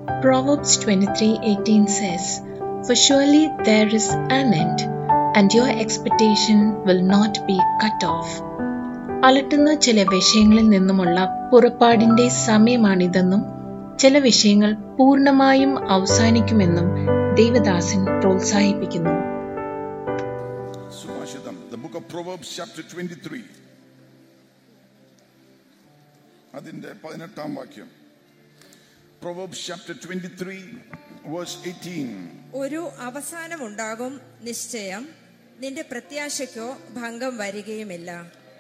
Proverbs 23:18 says, For surely there is an end, and your expectation will not be cut off. അലട്ടുന്ന ചില വിഷയങ്ങളിൽ നിന്നുമുള്ള പുറപ്പാടിന്റെ സമയമാണിതെന്നും ചില വിഷയങ്ങൾ പൂർണ്ണമായും അവസാനിക്കുമെന്നും ദേവദാസൻ പ്രോത്സാഹിപ്പിക്കുന്നു സുഭാഷിതം the book of proverbs chapter 23 അതിന്റെ പതിനെട്ടാം വാക്യം പ്രൊവേർബ്സ് ചാപ്റ്റർ 23 വേഴ്സ് 18 ഒരു അവസാനമുണ്ടാകും നിശ്ചയം നിന്റെ പ്രത്യാശയ്ക്കോ ഭംഗം വരികയുമില്ല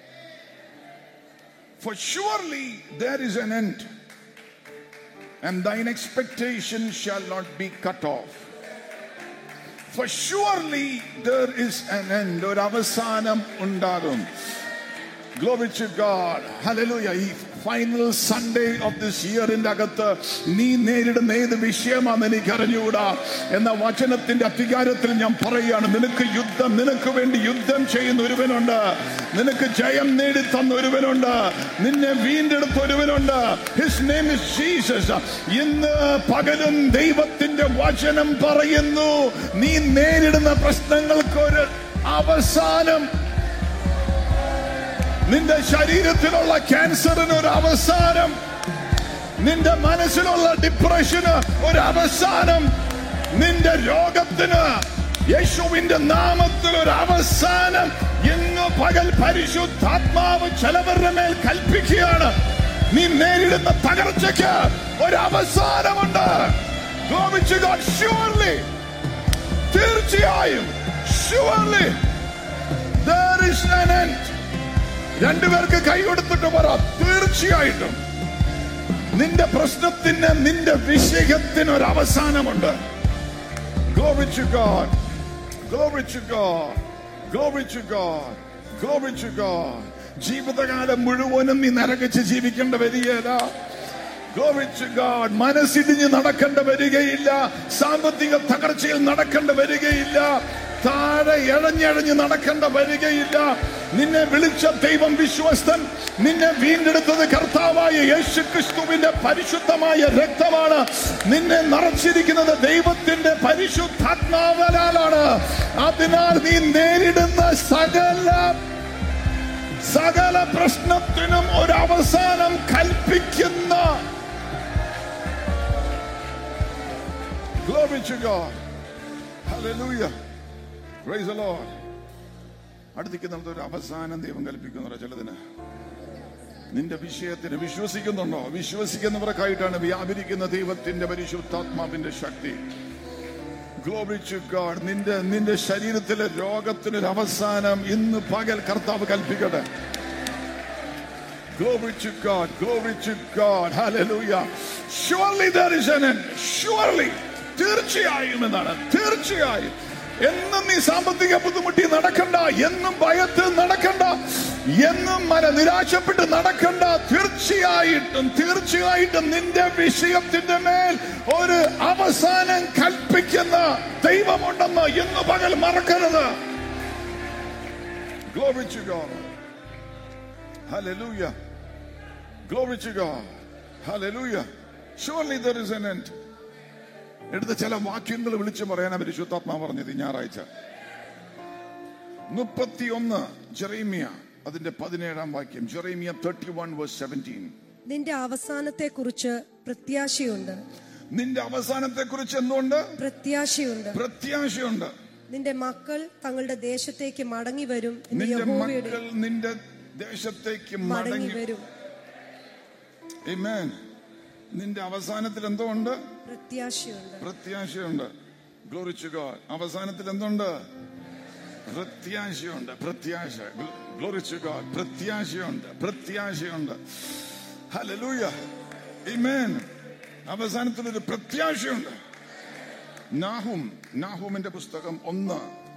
For surely there is an end, and thine expectation shall not be cut off. For surely there is an end, ഒരു അവസാനം ഉണ്ടാകും Glory to God. Hallelujah. ഈ ഫൈനൽ സൺഡേ ഓഫ് ദിസ് ഇയറിന്റെ അകത്ത് നീ നേരിടുന്ന ഏത് വിഷയമാണെന്ന് എനിക്ക് അറിഞ്ഞുകൂടാ എന്ന വചനത്തിന്റെ അധികാരത്തിൽ ഞാൻ പറയുകയാണ് നിനക്ക് യുദ്ധം നിനക്ക് വേണ്ടി യുദ്ധം ചെയ്യുന്ന ഒരുവനുണ്ട് നിനക്ക് ജയം നേടി തന്ന ഒരുവനുണ്ട് നിന്നെ വീണ്ടെടുത്ത ഒരുവനുണ്ട് ഹിസ് നെയിം ഇസ് ജീസസ് ഇന്ന് പകലും ദൈവത്തിന്റെ വചനം പറയുന്നു നീ നേരിടുന്ന പ്രശ്നങ്ങൾക്ക് ഒരു അവസാനം നിന്റെ ശരീരത്തിലുള്ള ക്യാൻസറിന് ഒരു അവസാനം നിന്റെ മനസ്സിലുള്ള ഡിപ്രഷന് ഒരു അവസാനം നിന്റെ രോഗത്തിന് യേശുവിന്റെ നാമത്തിൽ ഒരു അവസാനം ഇന്ന് പകൽ പരിശുദ്ധാത്മാവ് ചിലവരുടെ മേൽ കൽപ്പിക്കുകയാണ് നീ നേരിടുന്ന തകർച്ചയ്ക്ക് ഒരു അവസാനമുണ്ട് Glory to God. Surely, തീർച്ചയായും surely there is an end രണ്ടുപേർക്ക് കൈ കൊടുത്തിട്ട് പറ തീർച്ചയായിട്ടും നിന്റെ പ്രശ്നത്തിന് നിന്റെ വിഷയത്തിന് ഒരു അവസാനമുണ്ട് Glory to God. Glory to God. Glory to God. Glory to God. ജീവിതകാലം മുഴുവനും നീ നരകിച്ച് ജീവിക്കേണ്ട വരികയില്ല Glory to God. മനസ്സിടിഞ്ഞ് നടക്കേണ്ട വരികയില്ല സാമ്പത്തിക തകർച്ചയിൽ നടക്കേണ്ട വരികയില്ല താഴെ ഇഴഞ്ഞഴഞ്ഞ് നടക്കേണ്ട വരികയില്ല നിന്നെ വിളിച്ച ദൈവം വിശ്വസ്തൻ നിന്നെ വീണ്ടെടുത്തത് കർത്താവായ യേശു ക്രിസ്തുവിന്റെ പരിശുദ്ധമായ രക്തമാണ് നിന്നെ നിറച്ചിരിക്കുന്നത് ദൈവത്തിന്റെ പരിശുദ്ധാത്മാവലാലാണ് അതിനാൽ നീ നേരിടുന്ന സകല സകല പ്രശ്നത്തിനും ഒരു അവസാനം കൽപ്പിക്കുന്ന Glory to God. Hallelujah. Praise the Lord. അടുത്തേക്ക് നമുക്ക് ഒരു അവസാനം ദൈവം കൽപ്പിക്കുന്ന ചിലതിന് നിന്റെ വിഷയത്തിന് വിശ്വസിക്കുന്നുണ്ടോ വിശ്വസിക്കുന്നവർക്കായിട്ടാണ് വ്യാപരിക്കുന്ന ദൈവത്തിന്റെ പരിശുദ്ധാത്മാവിന്റെ ശക്തി Glory to God. നിന്റെ നിന്റെ ശരീരത്തിലെ രോഗത്തിനൊരു അവസാനം ഇന്ന് പകൽ കർത്താവ് കൽപ്പിക്കട്ടെ Glory to God. Glory to God. Hallelujah. Surely there is an end. Surely. തീർച്ചയായും എന്നാണ് തീർച്ചയായും എന്നും നീ സാമ്പത്തിക ബുദ്ധിമുട്ടി നടക്കണ്ട എന്നും ഭയത്തിൽ നടക്കണ്ട എന്നും മന നിരാശപ്പെട്ട് നടക്കണ്ട തീർച്ചയായിട്ടും തീർച്ചയായിട്ടും നിന്റെ വിഷയത്തിന്റെ മേൽ ഒരു അവസാനം കൽപ്പിക്കുന്ന ദൈവമുണ്ടെന്ന് ഇന്ന് പകൽ മറക്കരുത് Glory to God. Hallelujah. Glory to God. Hallelujah. Surely there is an end. എടുത്ത ചില വാക്യങ്ങൾ വിളിച്ചു പറയാൻ അവർ ശുദ്ധാത്മാ പറഞ്ഞത് ഈ ഞായറാഴ്ച മുപ്പത്തിയൊന്ന് ജെറേമിയ അതിന്റെ പതിനേഴാം വാക്യം Jeremiah thirty one verse seventeen നിന്റെ അവസാനത്തെ കുറിച്ച് പ്രത്യാശയുണ്ട് നിന്റെ അവസാനത്തെ കുറിച്ച് എന്തുകൊണ്ട് പ്രത്യാശയുണ്ട് പ്രത്യാശയുണ്ട് നിന്റെ മക്കൾ തങ്ങളുടെ ദേശത്തേക്ക് മടങ്ങി വരും എന്ന് നിന്റെ യഹോവയുടെ മക്കൾ നിന്റെ ദേശത്തേക്ക് മടങ്ങി മടങ്ങി വരും Amen. നിന്റെ അവസാനത്തിൽ എന്തോ ഉണ്ട് പ്രത്യാശയുണ്ട് പ്രത്യാശയുണ്ട് ഗ്ലോറി ടു ഗോഡ് അവസാനത്തിൽ എന്തുണ്ട് പ്രത്യാശയുണ്ട് പ്രത്യാശ ഗ്ലോറി ടു ഗോഡ് പ്രത്യാശയുണ്ട് പ്രത്യാശയുണ്ട് ഹല്ലേലൂയ ആമേൻ അവസാനത്തിൽ ഒരു പ്രത്യാശയുണ്ട് നാഹും നാഹുമിന്റെ പുസ്തകം ഒന്ന്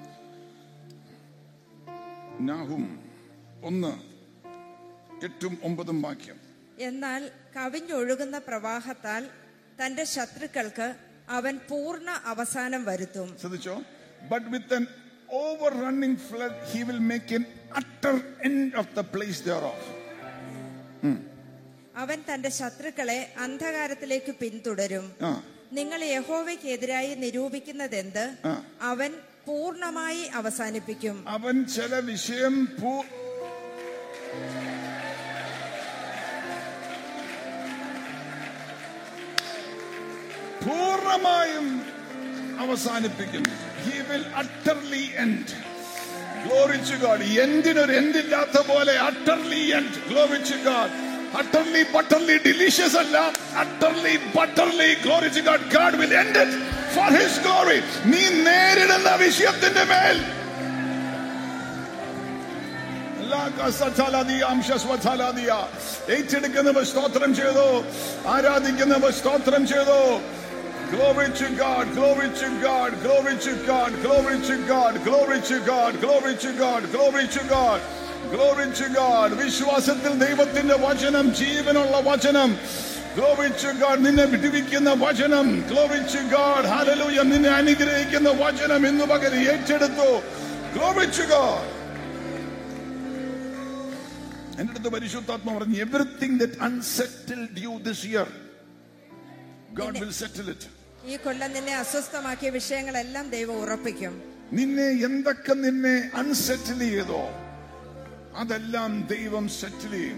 നാഹും ഒന്ന് എട്ടും ഒമ്പതും വാക്യം എന്നാൽ കവിഞ്ഞൊഴുകുന്ന പ്രവാഹത്താൽ തന്റെ ശത്രുക്കൾക്ക് അവൻ പൂർണ്ണ അവസാനം വരുത്തും ശ്രദ്ധിച്ചോ but with an overrunning flood he will make an utter end of the place thereof അവൻ തന്റെ ശത്രുക്കളെ അന്ധകാരത്തിലേക്ക് പിന്തുടരും ആ നിങ്ങൾ യഹോവയ്ക്കെതിരായി നിരൂപിക്കുന്നതെന്ത് ആ. അവൻ പൂർണ്ണമായി അവസാനിപ്പിക്കും അവൻ ചില വിഷയം പൂ പൂർണ്ണമായും അവസാനിപ്പിക്കും he will utterly end glory to God എന്തിനൊരു എന്തില്ലാത്ത പോലെ utterly end glory to God utterly butterly delicious അല്ല utterly butterly glory to God God will end it for his glory നീ നേരിടുന്ന വിഷയത്തിന്റെ മേൽ ഏറ്റെടുക്കുന്നവർ സ്തോത്രം ചെയ്തു ആരാധിക്കുന്നവർ സ്തോത്രം ചെയ്തു Glory to God, glory to God, glory to God, glory to God, glory to God, glory to God, glory to God, glory to God. വിശ്വാസത്തിൽ ദൈവത്തിന്റെ വചനം ജീവനുള്ള വചനം Glory to God, നിന്നെ വിടുവിക്കുന്ന വചനം Glory to God, hallelujah, നിന്നെ അനുഗ്രഹിക്കുന്ന വചനം ഇന്ന് പകരം ഏറ്റെടുത്തു Glory to God. എന്റെ അടുത്ത് പരിശുദ്ധാത്മ പറഞ്ഞു everything that unsettled you this year God will settle it ഈ കൊല്ലം നിന്നെ അസ്വസ്ഥമാക്കിയ വിഷയങ്ങളെല്ലാം ദൈവം ഉറപ്പിക്കും നിന്നെ എന്തൊക്കെ നിന്നെ അൺസെറ്റിൽ ചെയ്തോ അതെല്ലാം ദൈവം സെറ്റിൽ ചെയ്യും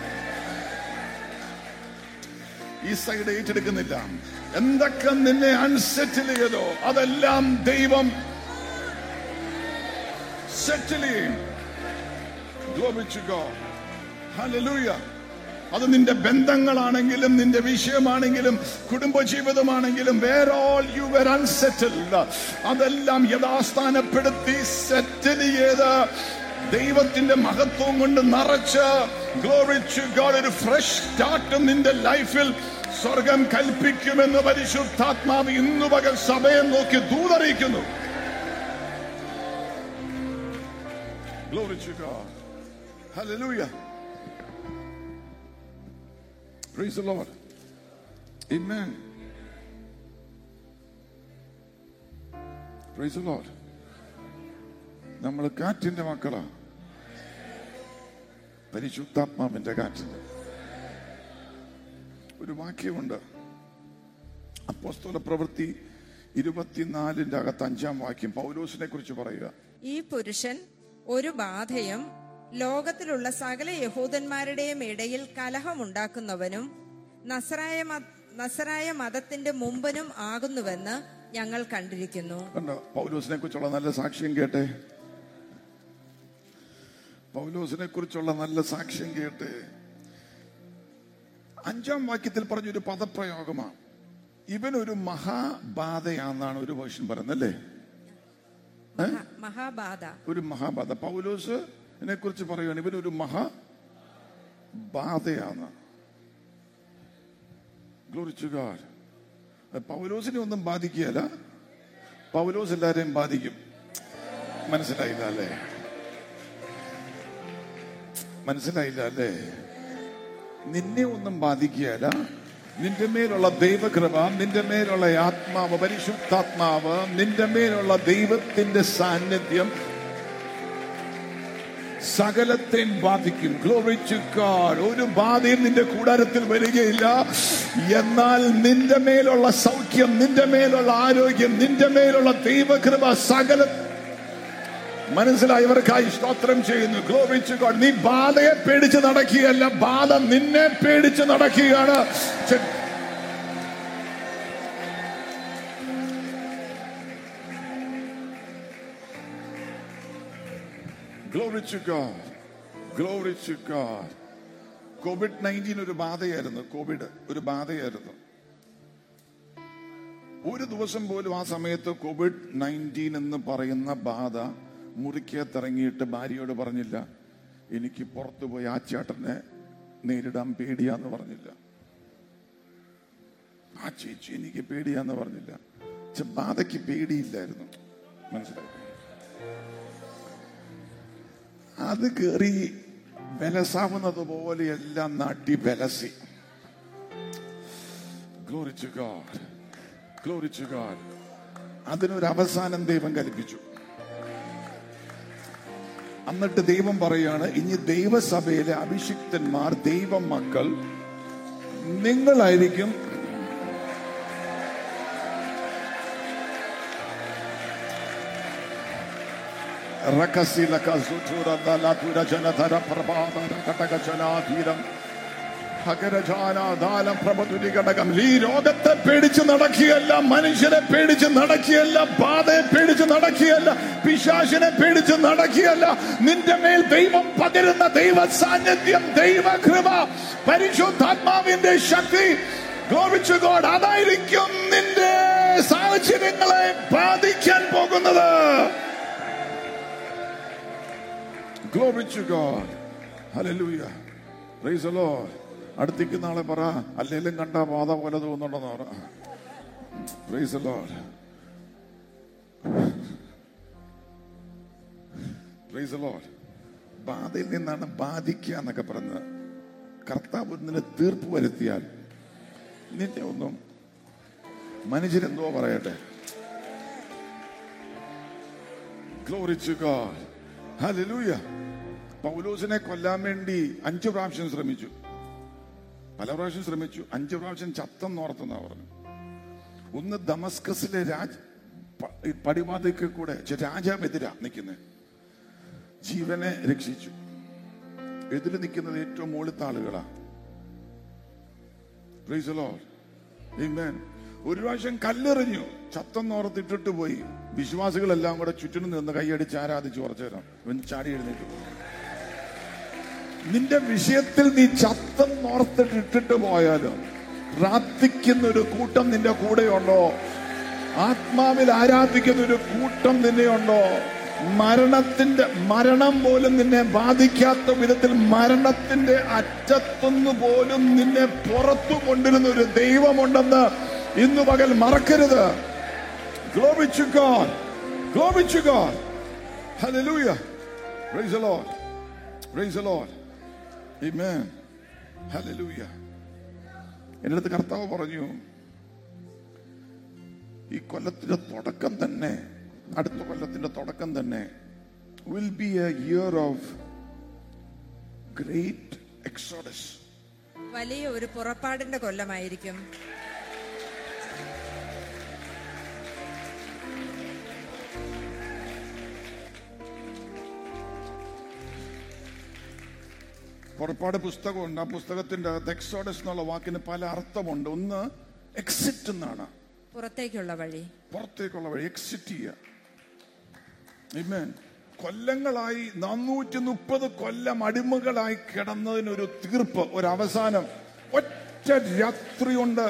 ഈ സൈഡ് ഏറ്റെടുക്കുന്നില്ല എന്തൊക്കെ നിന്നെ അൺസെറ്റിൽ ചെയ്തോ അതെല്ലാം ദൈവം സെറ്റിൽ ചെയ്യും Glory to God. Hallelujah. അത് നിന്റെ ബന്ധങ്ങളാണെങ്കിലും നിന്റെ വിഷയമാണെങ്കിലും കുടുംബജീവിതമാണെങ്കിലും വേറെ ഓൾ യു വെർ അൺസെറ്റിൽഡ് അതെല്ലാം യഥാസ്ഥാനപ്പെടുത്തി സെറ്റിൽ ചെയ്ത് ദൈവത്തിന്റെ മഹത്വം കൊണ്ട് നിറച്ച് ഗ്ലോറി ടു ഗോഡ് ഒരു ഫ്രഷ് സ്റ്റാർട്ട് നിന്റെ ലൈഫിൽ സ്വർഗം കൽപ്പിക്കുമെന്ന് പരിശുദ്ധാത്മാവ് ഇന്നു പകൽ സഭയെ നോക്കി ദൂതറിയിക്കുന്നു Glory to God. Hallelujah. Praise the Lord. Amen. Praise the Lord. നമ്മൾ കാറ്റിന്റെ മക്കളാ പരിശുദ്ധാത്മാവിന്റെ കാറ്റിന്റെ ഒരു വാക്യമുണ്ട് അപ്പോസ്തല പ്രവൃത്തി ഇരുപത്തിനാലിന്റെ അകത്ത് അഞ്ചാം വാക്യം പൗലോസിനെ കുറിച്ച് പറയുക ഈ പുരുഷൻ ഒരു ബാധയും ലോകത്തിലുള്ള സകല യഹൂദന്മാരുടെയും ഇടയിൽ കലഹമുണ്ടാക്കുന്നവനും നസറായ മത- നസറായ മതത്തിന്റെ മുമ്പനും ആകുന്നുവെന്ന് ഞങ്ങൾ കണ്ടിരിക്കുന്നു കണ്ടോ പൗലോസിനെ കുറിച്ചുള്ള നല്ല സാക്ഷ്യം കേട്ടെ പൗലോസിനെ കുറിച്ചുള്ള നല്ല സാക്ഷ്യം കേട്ട് അഞ്ചാം വാക്യത്തിൽ പറഞ്ഞൊരു പദപ്രയോഗമാണ് ഇവനൊരു മഹാബാധയാണെന്നാണ് ഒരു വേർഷൻ പറയുന്നത് അല്ലേ മഹാ- മഹാബാധ ഒരു മഹാബാധ പൗലോസിനെ കുറിച്ച് പറയുകയാണ് ഇവനൊരു മഹാ ബാധയാണ് ഗ്ലോറിച്ചു ഗാഡ് പൗലോസിനെ ഒന്നും ബാധിക്കുകയല്ല പൗലോസ് എല്ലാരെയും ബാധിക്കും മനസ്സിലായില്ല അല്ലേ മനസ്സിലായില്ല അല്ലേ നിന്നെ ഒന്നും ബാധിക്കുകയല്ല നിന്റെ മേലുള്ള ദൈവകൃപ നിന്റെ മേലുള്ള ആത്മാവ് പരിശുദ്ധാത്മാവ് നിന്റെ മേലുള്ള ദൈവത്തിന്റെ സാന്നിധ്യം സകലത്തെയും ബാധിക്കും ഗ്ലോറി ടു ഗോഡ് ഒരു ബാധയും നിന്റെ കൂടാരത്തിൽ വരികയില്ല എന്നാൽ നിന്റെ മേലുള്ള സൗഖ്യം നിന്റെ മേലുള്ള ആരോഗ്യം നിന്റെ മേലുള്ള ദൈവകൃപ സകല മനസ്സിലായവർക്കായി സ്തോത്രം ചെയ്യുന്നു ഗ്ലോറി ടു ഗോഡ് നീ ബാധയെ പേടിച്ച് നടക്കുകയല്ല ബാധ നിന്നെ പേടിച്ച് നടക്കുകയാണ് ചെ- Glory to God. Glory to God. Covid nineteen ഒരു ബാധയായിരുന്നു കോവിഡ് ഒരു ബാധയായിരുന്നു ഒരു ദിവസം പോലും ആ സമയത്ത് കോവിഡ് നയൻറ്റീൻ എന്ന് പറയുന്ന ബാധ മുറിക്കകത്തിറങ്ങിയിട്ട് ഭാര്യയോട് പറഞ്ഞില്ല എനിക്ക് പുറത്തു പോയി ആ ചേട്ടനെ നേരിടാൻ പേടിയാന്ന് പറഞ്ഞില്ല ആ ചേച്ചി എനിക്ക് പേടിയാന്ന് പറഞ്ഞില്ല പക്ഷെ ബാധയ്ക്ക് പേടിയില്ലായിരുന്നു മനസ്സിലായി അത് കയറി ബലസാവുന്നത് പോലെ എല്ലാം നാട്ടി ബലസി glory to God glory to God അതിനൊരു അവസാനം ദൈവം കൽപ്പിച്ചു എന്നിട്ട് ദൈവം പറയാണ് ഇനി ദൈവസഭയിലെ അഭിഷിക്തന്മാർ ദൈവ മക്കൾ നിങ്ങളായിരിക്കും ഈ രോഗത്തെ പേടിച്ച് നടക്കുകയല്ല മനുഷ്യനെ പേടിച്ച് നടക്കുകയല്ല ബാധയെ പേടിച്ച് നടക്കുകയല്ല പിശാശിനെ പേടിച്ച് നടക്കുകയല്ല നിന്റെ മേൽ ദൈവം പകരുന്ന ദൈവ സാന്നിധ്യം ദൈവ കൃപ പരിശുദ്ധാത്മാവിന്റെ ശക്തി ഗ്ലോറിച്ചു ഗോഡ് അതായിരിക്കും നിന്റെ സാഹചര്യങ്ങളെ ബാധിക്കാൻ പോകുന്നത് Glory to God. Hallelujah. Praise the Lord. അടുത്തേക്ക് നാളെ പറ അല്ലെങ്കിലും കണ്ട ബാധ പോലെ തോന്നുന്നുണ്ടെന്ന് പറ Praise the Lord. Praise the Lord. ബാധയിൽ നിന്നാണ് ബാധിക്കുക എന്നൊക്കെ പറഞ്ഞത് കർത്താവ് നിന്നെ തീർപ്പ് വരുത്തിയാൽ നിന്നെ ഒന്നും മനുഷ്യരെന്തോ പറയട്ടെ Glory to God. Hallelujah. പൗലോസിനെ കൊല്ലാൻ വേണ്ടി അഞ്ചു പ്രാവശ്യം ശ്രമിച്ചു പല പ്രാവശ്യം ശ്രമിച്ചു അഞ്ചു പ്രാവശ്യം ചത്തെന്നോർത്തെന്നാ പറഞ്ഞു ഒന്ന് ദമസ്കസിലെ രാജ് പ- ഈ പടിവാതിക്ക് കൂടെ ചെ- രാജാവെതിരാ നിൽക്കുന്നത് ജീവനെ രക്ഷിച്ചു എതിര് നിൽക്കുന്നത് ഏറ്റവും മുകളിലത്തെ ആളുകളാ Praise the Lord. Amen. ഒരു പ്രാവശ്യം കല്ലെറിഞ്ഞു ചത്തെന്നോർത്തിട്ടിട്ട് പോയി വിശ്വാസികളെല്ലാം കൂടെ ചുറ്റിനും നിന്ന് കൈയടിച്ച് ആരാധിച്ചു കുറച്ചു നേരം ഇവൻ ചാടി എഴുന്നേറ്റ് പോയി. നിന്റെ വിഷയത്തിൽ നീ ചത്തെന്നോർത്തിട്ടിട്ട് പോയാലും പ്രാർത്ഥിക്കുന്ന ഒരു കൂട്ടം നിന്റെ കൂടെയുണ്ടോ ആത്മാവിൽ ആരാധിക്കുന്ന ഒരു കൂട്ടം നിന്നെയുണ്ടോ മരണത്തിന്റെ മരണം പോലും നിന്നെ ബാധിക്കാത്ത വിധത്തിൽ മരണത്തിന്റെ അറ്റത്തുനിന്ന് പോലും നിന്നെ പുറത്തു കൊണ്ടിരുന്ന ഒരു ദൈവമുണ്ടെന്ന് ഇന്ന് പകൽ മറക്കരുത് Glory to God. Glory to God. Hallelujah. Praise the Lord. Praise the Lord. Amen. Hallelujah. എൻ്റെ അടുത്ത് കർത്താവ് പറഞ്ഞു ഈ കൊല്ലത്തിന്റെ തുടക്കം തന്നെ അടുത്ത കൊല്ലത്തിന്റെ തുടക്കം തന്നെ will be a year of great exodus വലിയ ഒരു പുറപ്പാടിന്റെ കൊല്ലമായിരിക്കും പുറപ്പാട് പുസ്തകമുണ്ട് ആ പുസ്തകത്തിന്റെ അകത്ത് എക്സോഡസ് എന്നുള്ള വാക്കിന് പല അർത്ഥമുണ്ട് ഒന്ന് എക്സിറ്റ് എന്നാണ് പുറത്തേക്കുള്ള വഴി പുറത്തേക്കുള്ള വഴി എക്സിറ്റ് ചെയ്യുക Amen. കൊല്ലങ്ങളായി നാനൂറ്റി മുപ്പത് കൊല്ലം അടിമകളായി കിടന്നതിനൊരു തീർപ്പ് ഒരു അവസാനം ഒറ്റ രാത്രി കൊണ്ട്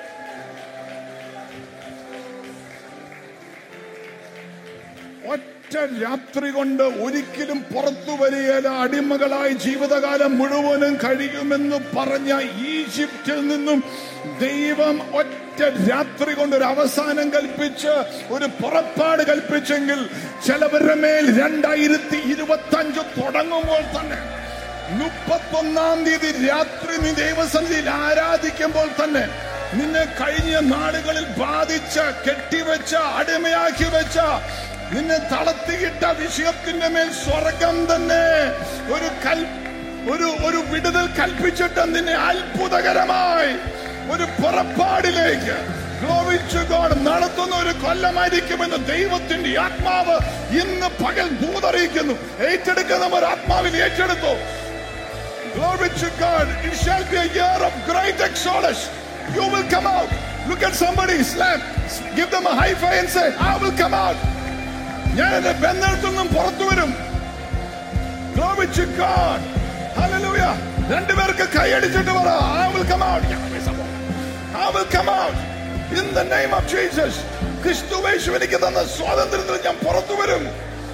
ഒറ്റ രാത്രി കൊണ്ട് ഒരിക്കലും പുറത്തു വരികയില്ല അടിമകളായി ജീവിതകാലം മുഴുവനും കഴിയുമെന്ന് പറഞ്ഞ ഈജിപ്തിൽ നിന്നും ദൈവം ഒറ്റ രാത്രി കൊണ്ട് ഒരു അവസാനം കൽപ്പിച്ച് ഒരു പുറപ്പാട് കൽപ്പിച്ചെങ്കിൽ ചിലവരുടെ മേൽ രണ്ടായിരത്തി ഇരുപത്തി അഞ്ച് തുടങ്ങുമ്പോൾ തന്നെ മുപ്പത്തൊന്നാം തീയതി രാത്രി നീ ദൈവസന്നിധിയിൽ ആരാധിക്കുമ്പോൾ തന്നെ നിന്നെ കഴിഞ്ഞ നാടുകളിൽ ബാധിച്ച കെട്ടിവെച്ച അടിമയാക്കി വെച്ച നിന്നെ തളർത്തിയിട്ട വിഷയത്തിന്റെ മേൽ സ്വർഗം തന്നെ ഒരു കൽ ഒരു ഒരു വിടുതൽ കൽപ്പിച്ചിട്ട് നിന്നെ അത്ഭുതകരമായി ഒരു പുറപ്പാടിലേക്ക് ഗ്ലോവിച്ചു ഗോഡ് നടത്തുന്ന ഒരു കൊല്ലമായിരിക്കുമെന്ന് ദൈവത്തിന്റെ ആത്മാവ് ഇന്ന് പകൽ ദൂതറിയിക്കുന്നു ഏറ്റെടുക്കുന്നവർ ആത്മാവിൽ ഏറ്റെടുത്തു Glory to God. It shall be a year of great exodus. You will come out. Look at somebody, slap. Give them a high five and say, I will come out. ഞാൻ എന്റെ ബന്ധത്തിൽ നിന്നും പുറത്തു വരും Glory to God. Hallelujah. രണ്ടുപേർക്ക് കൈയടിച്ചിട്ട് പറ I will come out. I will come out. In the name of Jesus. ക്രിസ്തുവേശു എനിക്ക് തന്ന സ്വാതന്ത്ര്യത്തിൽ ഞാൻ പുറത്തു വരും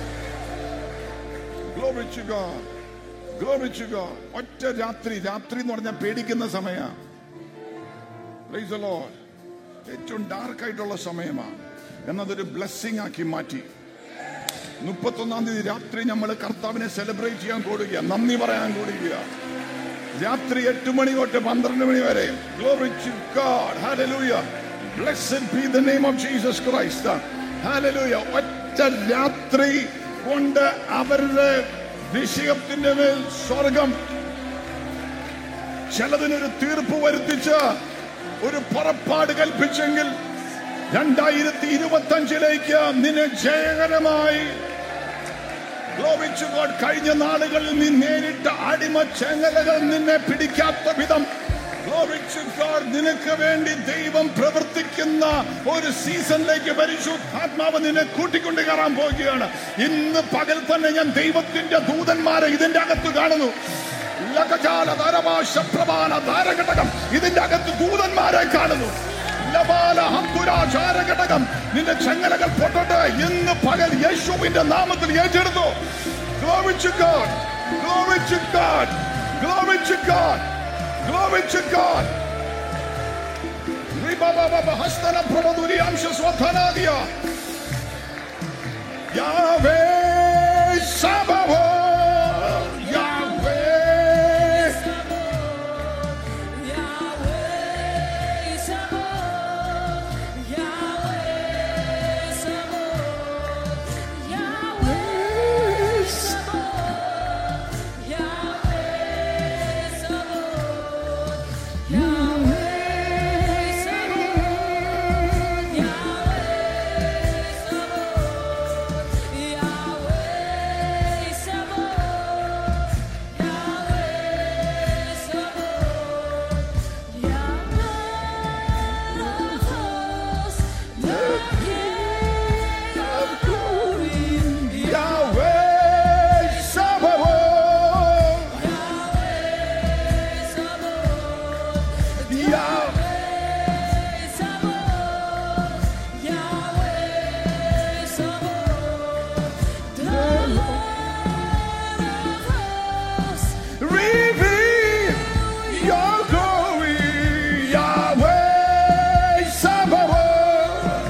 Glory to God. Glory to God. ഒറ്റ രാത്രി രാത്രി എന്ന് പറഞ്ഞാൽ പേടിക്കുന്ന സമയ Praise the Lord. ഏറ്റവും ഡാർക്ക് ആയിട്ടുള്ള സമയമാണ് എന്നതൊരു ബ്ലെസ്സിങ് ആക്കി മാറ്റി മുപ്പത്തൊന്നാം തീയതി രാത്രി നമ്മൾ കർത്താവിനെ സെലിബ്രേറ്റ് ചെയ്യാൻ കൂടുക നന്ദി പറയാൻ കൂടുക രാത്രി എട്ട് മണി തൊട്ട് പന്ത്രണ്ട് മണി വരെ Glory to God. Hallelujah. Blessed be the name of Jesus Christ. Hallelujah. ഒറ്റ രാത്രി കൊണ്ട് അവരുടെ വിഷയത്തിന്റെ മേൽ സ്വർഗം ചിലതിനൊരു തീർപ്പ് വരുത്തിച്ച് ഒരു പുറപ്പാട് കൽപ്പിച്ചെങ്കിൽ രണ്ടായിരത്തി ഇരുപത്തി അഞ്ചിലേക്ക് നിന്നെ ജയകരമായി Glory to God. കഴിഞ്ഞ നാളുകളിൽ നീ നേരിട്ട അടിമ ചെങ്ങലകൾ നിന്നെ പിടിക്കാത്ത വിധം Glory to God. നിനക്ക് വേണ്ടി ദൈവം പ്രവർത്തിക്കുന്ന ഒരു സീസണിലേക്ക് പരിശുദ്ധാത്മാവ് നിന്നെ കൂട്ടിക്കൊണ്ട് കയറാൻ പോവുകയാണ് ഇന്ന് പകൽ തന്നെ ഞാൻ ദൈവത്തിന്റെ ദൂതന്മാരെ ഇതിന്റെ അകത്ത് കാണുന്നു ലകജാല ധരമാശ പ്രമാണ ധാരഘടകം ഇതിന്റെ അകത്ത് ദൂതന്മാരെ കാണുന്നു ലബാല ഹംപുരാചാരഘടകം നിന്റെ ചങ്ങലകൾ പൊട്ടട്ടെ ഇന്ന് പകൽ യേശുവിന്റെ നാമത്തിൽ ഏറ്റെടുത്തു Glory to God. Glory to God. Glory to God. Glory to God. Ribababa ഹസ്തന പ്രമധുരിയാംശ സ്വധനാദിയ Yahweh Sabaoth Yahweh Yahweh Sabaoth. Yahweh. Reveal your glory, Yahweh Sabaoth.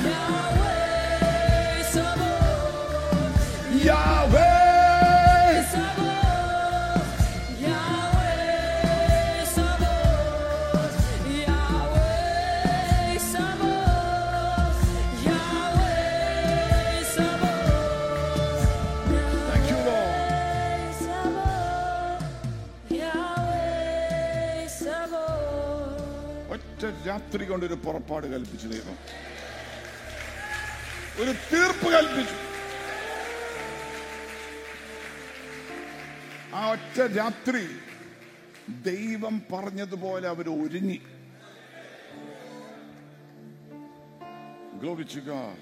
Yahweh. Thank you, Lord. ഒറ്റ രാത്രി കൊണ്ട് ഒരു പുറപ്പാട് കൽപ്പിച്ചു ദൈവം ഒരു തീർപ്പ് കൽപ്പിച്ചു ആ ഒറ്റ രാത്രി ദൈവം പറഞ്ഞതുപോലെ അവർ ഒരുങ്ങി Glory to God.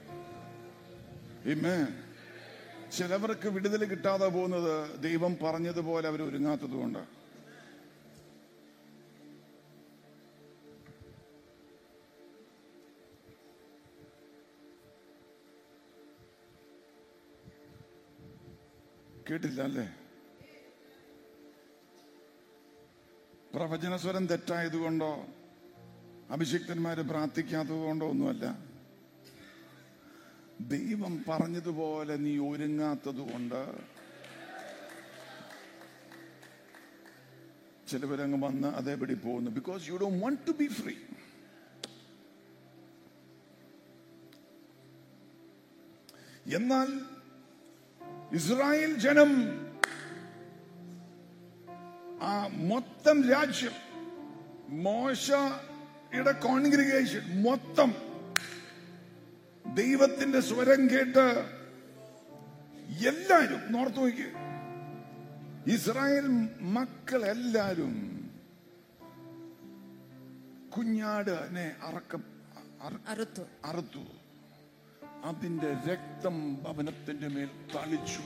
Amen. ചിലവർക്ക് വിടുതൽ കിട്ടാതെ പോകുന്നത് ദൈവം പറഞ്ഞതുപോലെ അവർ ഒരുങ്ങാത്തത് കൊണ്ട് കേട്ടില്ല അല്ലേ പ്രവചനസ്വരം തെറ്റായതുകൊണ്ടോ അഭിഷിക്തന്മാര് പ്രാർത്ഥിക്കാത്തത് കൊണ്ടോ ഒന്നുമല്ല ദൈവം പറഞ്ഞതുപോലെ നീ ഒരുങ്ങാത്തത് കൊണ്ട് ചിലവരങ്ങ് വന്ന് അതേപടി പോകുന്നു because you do want to be free എന്നാൽ ഇസ്രായേൽ ജനം ആ മൊത്തം രാജ്യം മോശയുടെ കോൺഗ്രിഗേഷൻ മൊത്തം ദൈവത്തിന്റെ സ്വരം കേട്ട് എല്ലാരും നോർത്ത് നോക്കി ഇസ്രായേൽ മക്കളെല്ലാരും കുഞ്ഞാടിനെ അറക്കം അറ- അറുത്തു അറുത്തു അതിന്റെ രക്തം ഭവനത്തിന്റെ മേൽ തളിച്ചു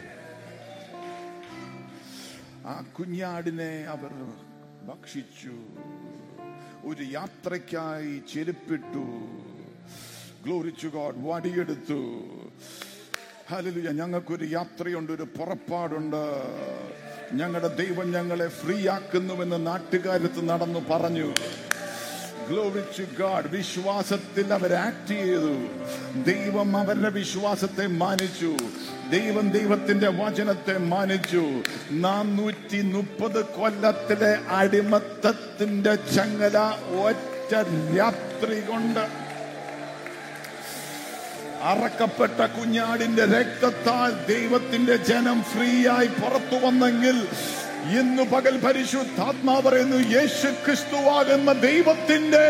ആ കുഞ്ഞാടിനെ അവർ ഭക്ഷിച്ചു ഒരു യാത്രയ്ക്കായി ചെരുപ്പിട്ടു ഗ്ലോറിച്ചു ഗോഡ് വടിയെടുത്തു ഹല്ലേലൂയ ഞങ്ങൾക്കൊരു യാത്രയുണ്ട് ഒരു പുറപ്പാടുണ്ട് ഞങ്ങളുടെ ദൈവം ഞങ്ങളെ ഫ്രീ ആക്കുന്നുവെന്ന് നാട്ടുകാരത്ത് നടന്നു പറഞ്ഞു Glory to God. വിശ്വാസത്തിൽ അവർ ആക്ട് ചെയ്തു ദൈവം അവരുടെ വിശ്വാസത്തെ മാനിച്ചു ദൈവം ദൈവത്തിന്റെ വചനത്തെ മാനിച്ചു നാനൂറ്റി മുപ്പത് കൊല്ലത്തിലെ അടിമത്തത്തിന്റെ ചങ്ങല ഒറ്റ രാത്രി കൊണ്ട് അറക്കപ്പെട്ട കുഞ്ഞാടിന്റെ രക്തത്താൽ ദൈവത്തിന്റെ ജനം ഫ്രീ ആയി പുറത്തു വന്നെങ്കിൽ ഇന്ന് പകൽ പരിശുദ്ധാത്മാ പറയുന്നു യേശു ക്രിസ്തുവാകുന്ന ദൈവത്തിന്റെ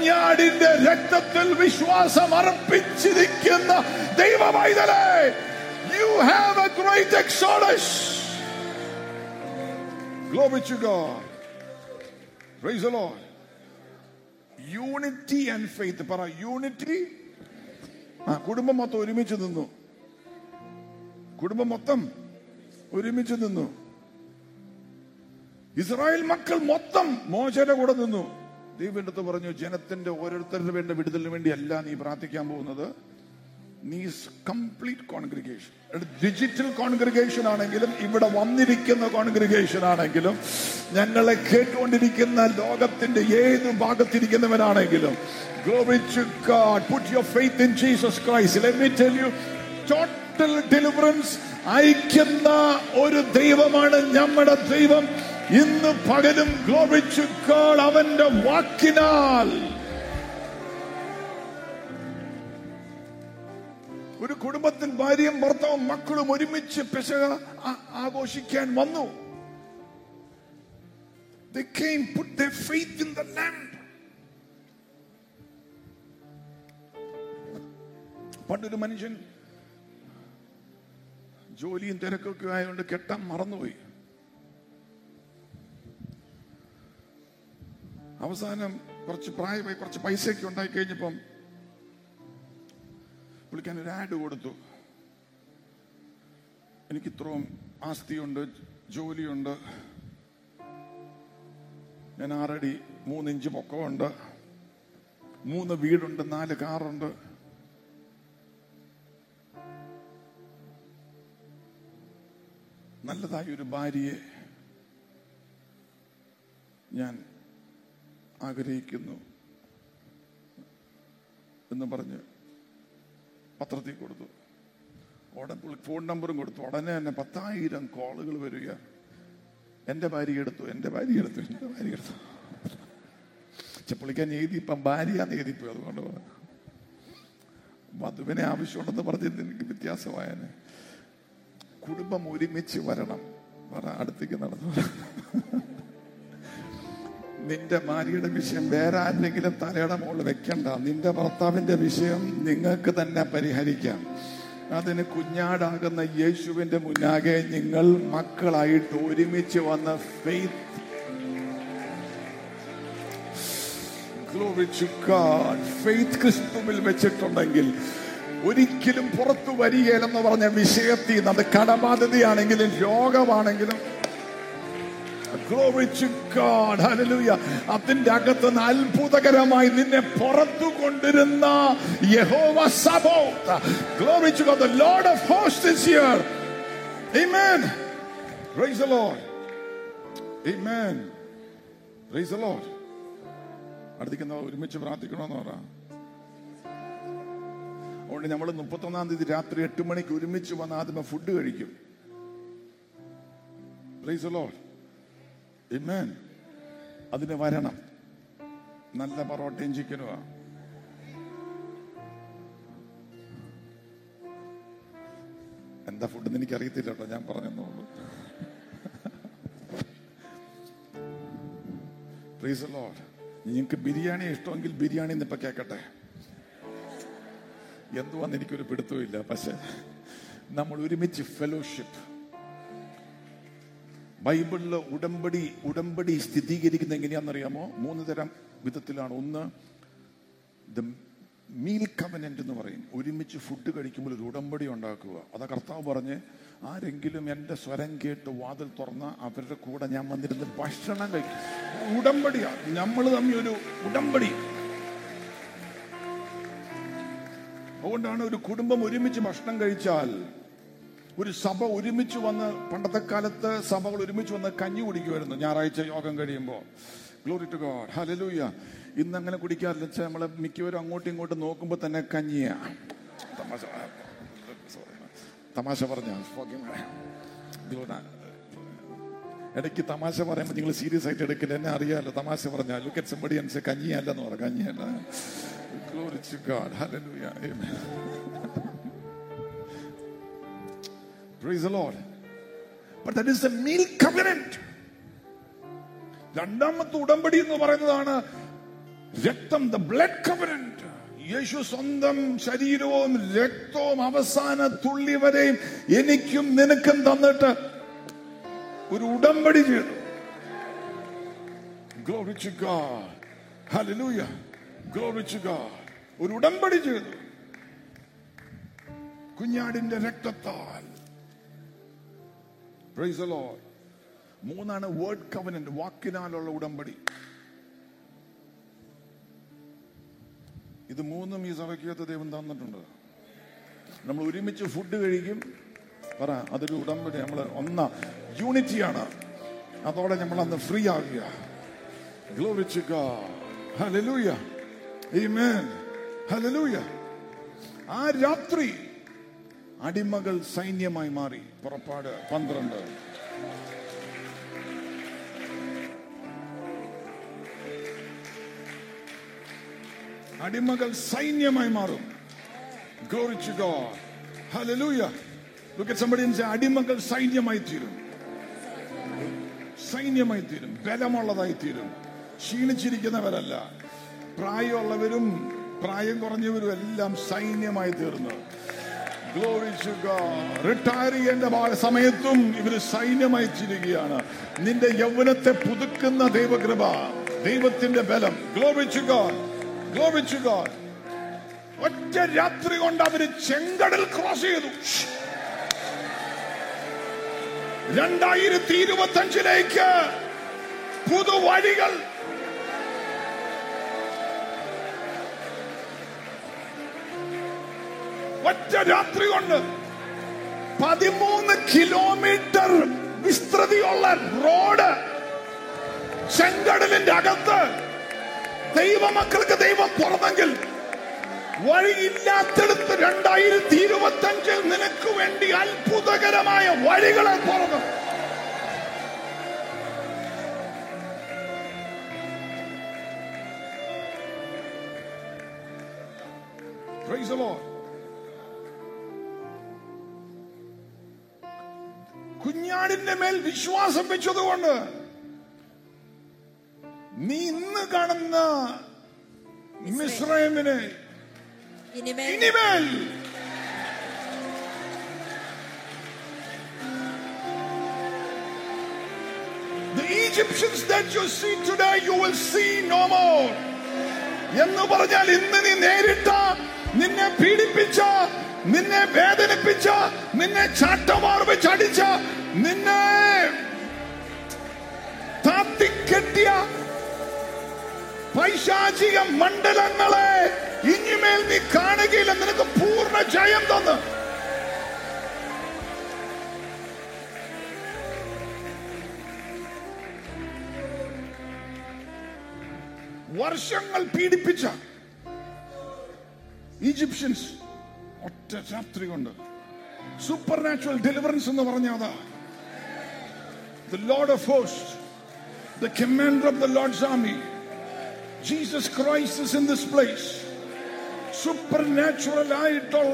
കുഞ്ഞാടിന്റെ രക്തത്തിൽ വിശ്വാസം അർപ്പിച്ചിരിക്കുന്ന ദൈവമൈതലേ You have a great exodus. Glory to God. Praise the Lord. Unity and faith പറ യൂണിറ്റി ആ കുടുംബം മൊത്തം ഒരുമിച്ച് നിന്നു കുടുംബം മൊത്തം ഒരുമിച്ച് നിന്നു ഇസ്രായേൽ മക്കൾ മൊത്തം മോശയുടെ കൂടെ നിന്നു ദൈവം അടുത്ത് പറഞ്ഞു ജനത്തിന്റെ ഓരോരുത്തരുടെ വേണ്ട വിടുതലിന് വേണ്ടി അല്ല നീ പ്രാർത്ഥിക്കാൻ പോകുന്നത് നീ കംപ്ലീറ്റ് കോൺഗ്രിഗേഷൻ ഡിജിറ്റൽ കോൺഗ്രിഗേഷൻ ആണെങ്കിലും ഇവിടെ വന്നിരിക്കുന്ന കോൺഗ്രിഗേഷൻ ആണെങ്കിലും ഞങ്ങളെ കേട്ടുകൊണ്ടിരിക്കുന്ന ലോകത്തിന്റെ ഏത് ഭാഗത്തിരിക്കുന്നവനാണെങ്കിലും Glory to God. Put your faith in Jesus Christ. Let me tell you, total deliverance അയക്കുന്ന ഒരു ദൈവമാണ് നമ്മുടെ ദൈവം ഇന്ന് പകലും ഗ്ലോറി ടു ഗോഡ് അവന്റെ വാക്കിനാൽ ഒരു കുടുംബത്തിൽ ഭാര്യയും ഭർത്താവും മക്കളും ഒരുമിച്ച് പെസക ആ- ആഘോഷിക്കാൻ വന്നു They came, put their faith in the land. പണ്ടൊരു മനുഷ്യൻ ജോലിയും തിരക്കൊക്കെ ആയതുകൊണ്ട് കെട്ടാൻ മറന്നുപോയി അവസാനം കുറച്ച് പ്രായമായി കുറച്ച് പൈസയൊക്കെ ഉണ്ടായി കഴിഞ്ഞപ്പം പുള്ളിക്കാൻ ഒരു ആഡ് കൊടുത്തു എനിക്ക് ഇത്രയും ആസ്തിയുണ്ട് ജോലിയുണ്ട് ഞാൻ ആറടി മൂന്നിഞ്ച് പൊക്കമുണ്ട് മൂന്ന് വീടുണ്ട് നാല് കാറുണ്ട് നല്ലതായ ഒരു ഭാര്യയെ ഞാൻ ആഗ്രഹിക്കുന്നു എന്ന് പറഞ്ഞ് പത്രത്തിൽ കൊടുത്തു ഉടൻ പുള്ളി ഫോൺ നമ്പറും കൊടുത്തു ഉടനെ തന്നെ പത്തായിരം കോളുകൾ വരിക എന്റെ ഭാര്യ എടുത്തു എന്റെ ഭാര്യ എടുത്തു എന്റെ ഭാര്യ എടുത്തു പക്ഷെ പുള്ളിക്കാൻ എഴുതി ഇപ്പം ഭാര്യയാന്ന് എഴുതിപ്പോയി അതുകൊണ്ട് പറഞ്ഞു. വധുവിനെ ആവശ്യമുണ്ടെന്ന് പറഞ്ഞത് എനിക്ക് വ്യത്യാസമായനെ കുടുംബം ഒരുമിച്ച് വരണം പറ അടുത്തേക്ക് നടന്നു നിന്റെ ഭാര്യയുടെ വിഷയം വേറെ ആരെങ്കിലും തലയുടെ മുകളിൽ വെക്കണ്ട നിന്റെ ഭർത്താവിന്റെ വിഷയം നിങ്ങൾക്ക് തന്നെ പരിഹരിക്കാം അതിന് കുഞ്ഞാടാകുന്ന യേശുവിന്റെ മുന്നാകെ നിങ്ങൾ മക്കളായിട്ട് ഒരുമിച്ച് വന്ന faith Glory to God. Faith ക്രിസ്തുവിൽ വെച്ചിട്ടുണ്ടെങ്കിൽ ഒരിക്കലും പുറത്തു വരികയില്ലെന്ന് പറഞ്ഞ വിഷയത്തിൽ നിന്ന് അത് കടബാധ്യതയാണെങ്കിലും രോഗമാണെങ്കിലും Glory to God. Hallelujah. അതിന്റെ അകത്ത് നിന്ന് അത്ഭുതകരമായി നിന്നെ പുറത്തു കൊണ്ടിരുന്ന യഹോവ സബോത്ത്. Glory to God. The Lord of hosts is here. Amen. Praise the Lord. Amen. Praise the Lord. അടുത്തേക്ക് ഒരുമിച്ച് പ്രാർത്ഥിക്കണമെന്ന് പറ അതുകൊണ്ട് നമ്മൾ മുപ്പത്തൊന്നാം തീയതി രാത്രി എട്ട് മണിക്ക് ഒരുമിച്ച് വന്ന് ആദ്യമേ ഫുഡ് കഴിക്കും Praise the Lord. Amen. അതിന് വരണം നല്ല പൊറോട്ടയും ചിക്കനുമാ എന്താ ഫുഡ് എനിക്ക് അറിയത്തില്ല കേട്ടോ ഞാൻ പറഞ്ഞെന്നുള്ളൂ Praise the Lord. നിങ്ങൾക്ക് ബിരിയാണി ഇഷ്ടമെങ്കിൽ ബിരിയാണി ഇന്നിപ്പോ കേക്കട്ടെ എന്തുവാന്ന് എനിക്കൊരു പിടുത്തമില്ല പക്ഷെ നമ്മൾ ഒരുമിച്ച് ഫെലോഷിപ്പ് ബൈബിളില് ഉടമ്പടി ഉടമ്പടി സ്ഥിരീകരിക്കുന്ന എങ്ങനെയാണെന്നറിയാമോ മൂന്ന് തരം വിധത്തിലാണ് ഒന്ന് ദ മീൽ കവനന്റ് എന്ന് പറയും ഒരുമിച്ച് ഫുഡ് കഴിക്കുമ്പോൾ ഒരു ഉടമ്പടി ഉണ്ടാക്കുക അതാ കർത്താവ് പറഞ്ഞ് ആരെങ്കിലും എന്റെ സ്വരം കേട്ട് വാതിൽ തുറന്ന അവരുടെ കൂടെ ഞാൻ വന്നിരുന്ന് ഭക്ഷണം കഴിക്കും ഉടമ്പടിയാ നമ്മൾ തമ്മിൽ ഒരു ഉടമ്പടി അതുകൊണ്ടാണ് ഒരു കുടുംബം ഒരുമിച്ച് ഭക്ഷണം കഴിച്ചാൽ ഒരു സഭ ഒരുമിച്ച് വന്ന് പണ്ടത്തെ കാലത്ത് സഭകൾ ഒരുമിച്ച് വന്ന് കഞ്ഞി കുടിക്കുമായിരുന്നു ഞായറാഴ്ച യോഗം കഴിയുമ്പോൾ ഗ്ലോറി ടു ഗോഡ് ഹലലൂയ ഇന്ന് അങ്ങനെ കുടിക്കാറില്ല വെച്ചാൽ നമ്മളെ മിക്കവരും അങ്ങോട്ടും ഇങ്ങോട്ടും നോക്കുമ്പോൾ തന്നെ കഞ്ഞിയാ തമാശ sorry. തമാശ പറഞ്ഞ ഇടയ്ക്ക് തമാശ പറയുമ്പോൾ നിങ്ങൾ സീരിയസ് ആയിട്ട് എടുക്കില്ല എന്നെ അറിയാലോ തമാശ പറഞ്ഞാൽ look at somebody and say കഞ്ഞിയല്ലെന്ന് പറ കഞ്ഞിയല്ല Glory to God. Hallelujah. Amen. Praise the Lord. But that is the meal covenant. രണ്ടാമത്തെ ഉടമ്പടി എന്ന് പറയുന്നതാണ് രക്തം ദ ബ്ലഡ് കവനന്റ് യേശു സ്വന്തം ശരീരവും രക്തവും അവസാന തുള്ളി വരെയും എനിക്കും നിനക്കും തന്നിട്ട് ഒരു ഉടമ്പടി ചെയ്തു Glory to God. Hallelujah. Glory to God. ഒരു ഉടമ്പടി ചെയ്തു കുഞ്ഞാടിന്റെ രക്തത്താൽ Praise the Lord. മൂന്നാണ് വേർഡ് കവനന്റ് വാക്കിനാലുള്ള ഉടമ്പടി ഇത് മൂന്നും ഈ സഭയ്ക്കകത്ത് ദൈവം തന്നിട്ടുണ്ട് നമ്മൾ ഒരുമിച്ച് ഫുഡ് കഴിക്കും പറ അതൊരു ഉടമ്പടി നമ്മൾ ഒന്ന യൂണിറ്റിയാണ് അതോടെ നമ്മൾ അന്ന് ഫ്രീ ആകുക Glory to God. Hallelujah. Amen. Hallelujah. ആ രാത്രി അടിമകൾ സൈന്യമായി മാറി പുറപ്പാട് പന്ത്രണ്ട് അടിമകൾ സൈന്യമായി മാറും Glory to God. Hallelujah. Look at somebody and say, അടിമകൾ സൈന്യമായി തീരും സൈന്യമായി തീരും ബലമുള്ളതായി തീരും ക്ഷീണിച്ചിരിക്കുന്നവരല്ല പ്രായമുള്ളവരും പ്രായം കുറഞ്ഞവരും എല്ലാം സൈന്യമായി തീർന്നു Glory to God. റിട്ടയർ ചെയ്യേണ്ട ഭാ- സമയത്തും ഇവര് സൈന്യമായി തീരുകയാണ് നിന്റെ യൗവനത്തെ പുതുക്കുന്ന ദൈവകൃപ ദൈവത്തിന്റെ ബലം Glory to God. Glory to God. ഒറ്റ രാത്രി കൊണ്ട് അവര് ചെങ്കടൽ ക്രോസ് ചെയ്തു രണ്ടായിരത്തി ഇരുപത്തി അഞ്ചിലേക്ക് പുതുവഴികൾ ഒറ്റ രാത്രി കൊണ്ട് പതിമൂന്ന് കിലോമീറ്റർ വിസ്തൃതിയുള്ള റോഡ് ചെങ്കടലിന്റെ അകത്ത് ദൈവമക്കൾക്ക് ദൈവം തുറന്നെങ്കിൽ വഴിയില്ലാത്തടുത്ത് രണ്ടായിരത്തി ഇരുപത്തി അഞ്ചിൽ നിനക്ക് വേണ്ടി അത്ഭുതകരമായ വഴികളെ തുറന്നു Praise the Lord. കുഞ്ഞാടിന്റെ മേൽ വിശ്വാസം വെച്ചതുകൊണ്ട് നീ ഇന്ന് കാണുന്ന മിശ്രമിനെ ഇനിമേൽ ഇനിമേൽ The Egyptians that you see today, you will see no more. എന്ന് പറഞ്ഞാൽ ഇന്ന് നീ നേരിട്ട നിന്നെ പീഡിപ്പിച്ച നിന്നെ വേദനിപ്പിച്ച നിന്നെ ചാട്ടമാർ വെച്ച് അടിച്ച നിന്നെ താത്തിക്കെട്ടിയ പൈശാചിക മണ്ഡലങ്ങളെ ഇനിമേൽ നീ കാണുകയില്ല നിനക്ക് പൂർണ്ണ ജയം തന്ന് വർഷങ്ങൾ പീഡിപ്പിച്ച ഈജിപ്ഷ്യൻസ് ഒറ്റ രാത്രി കൊണ്ട് സൂപ്പർ നാച്ചുറൽ ഡെലിവറൻസ് എന്ന് പറഞ്ഞ അതാ the Lord of host the commander of the Lord's army Jesus Christ is in this place supernatural ആയിട്ടുള്ള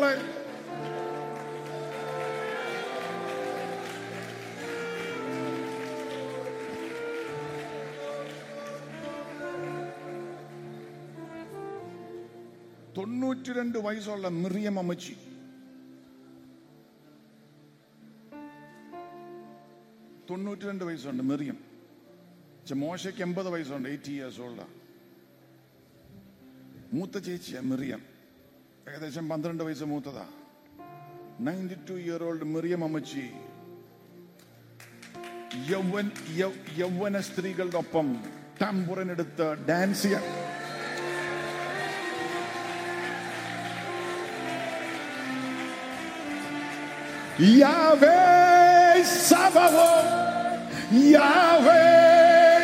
തൊണ്ണൂറ്റി രണ്ട് വയസ്സുള്ള മിറിയം അമ്മച്ചി തൊണ്ണൂറ്റി രണ്ട് വയസ്സുണ്ട് മിറിയം പക്ഷെ മോശയ്ക്ക് എൺപത് വയസ്സുണ്ട് എയ്റ്റി ഇയേഴ്സ് ഓൾഡാ മൂത്ത ചേച്ചിയാ മിറിയം ഏകദേശം പന്ത്രണ്ട് വയസ്സ് മൂത്തതാ ninety two year old Miriam അമ്മച്ചി യൗവൻ യൗ- യൗവന സ്ത്രീകളുടെ ഒപ്പം ടാമ്പുറൻ എടുത്ത് ഡാൻസ് ചെയ്യാൻ Yahweh Sabaoth, Yahweh,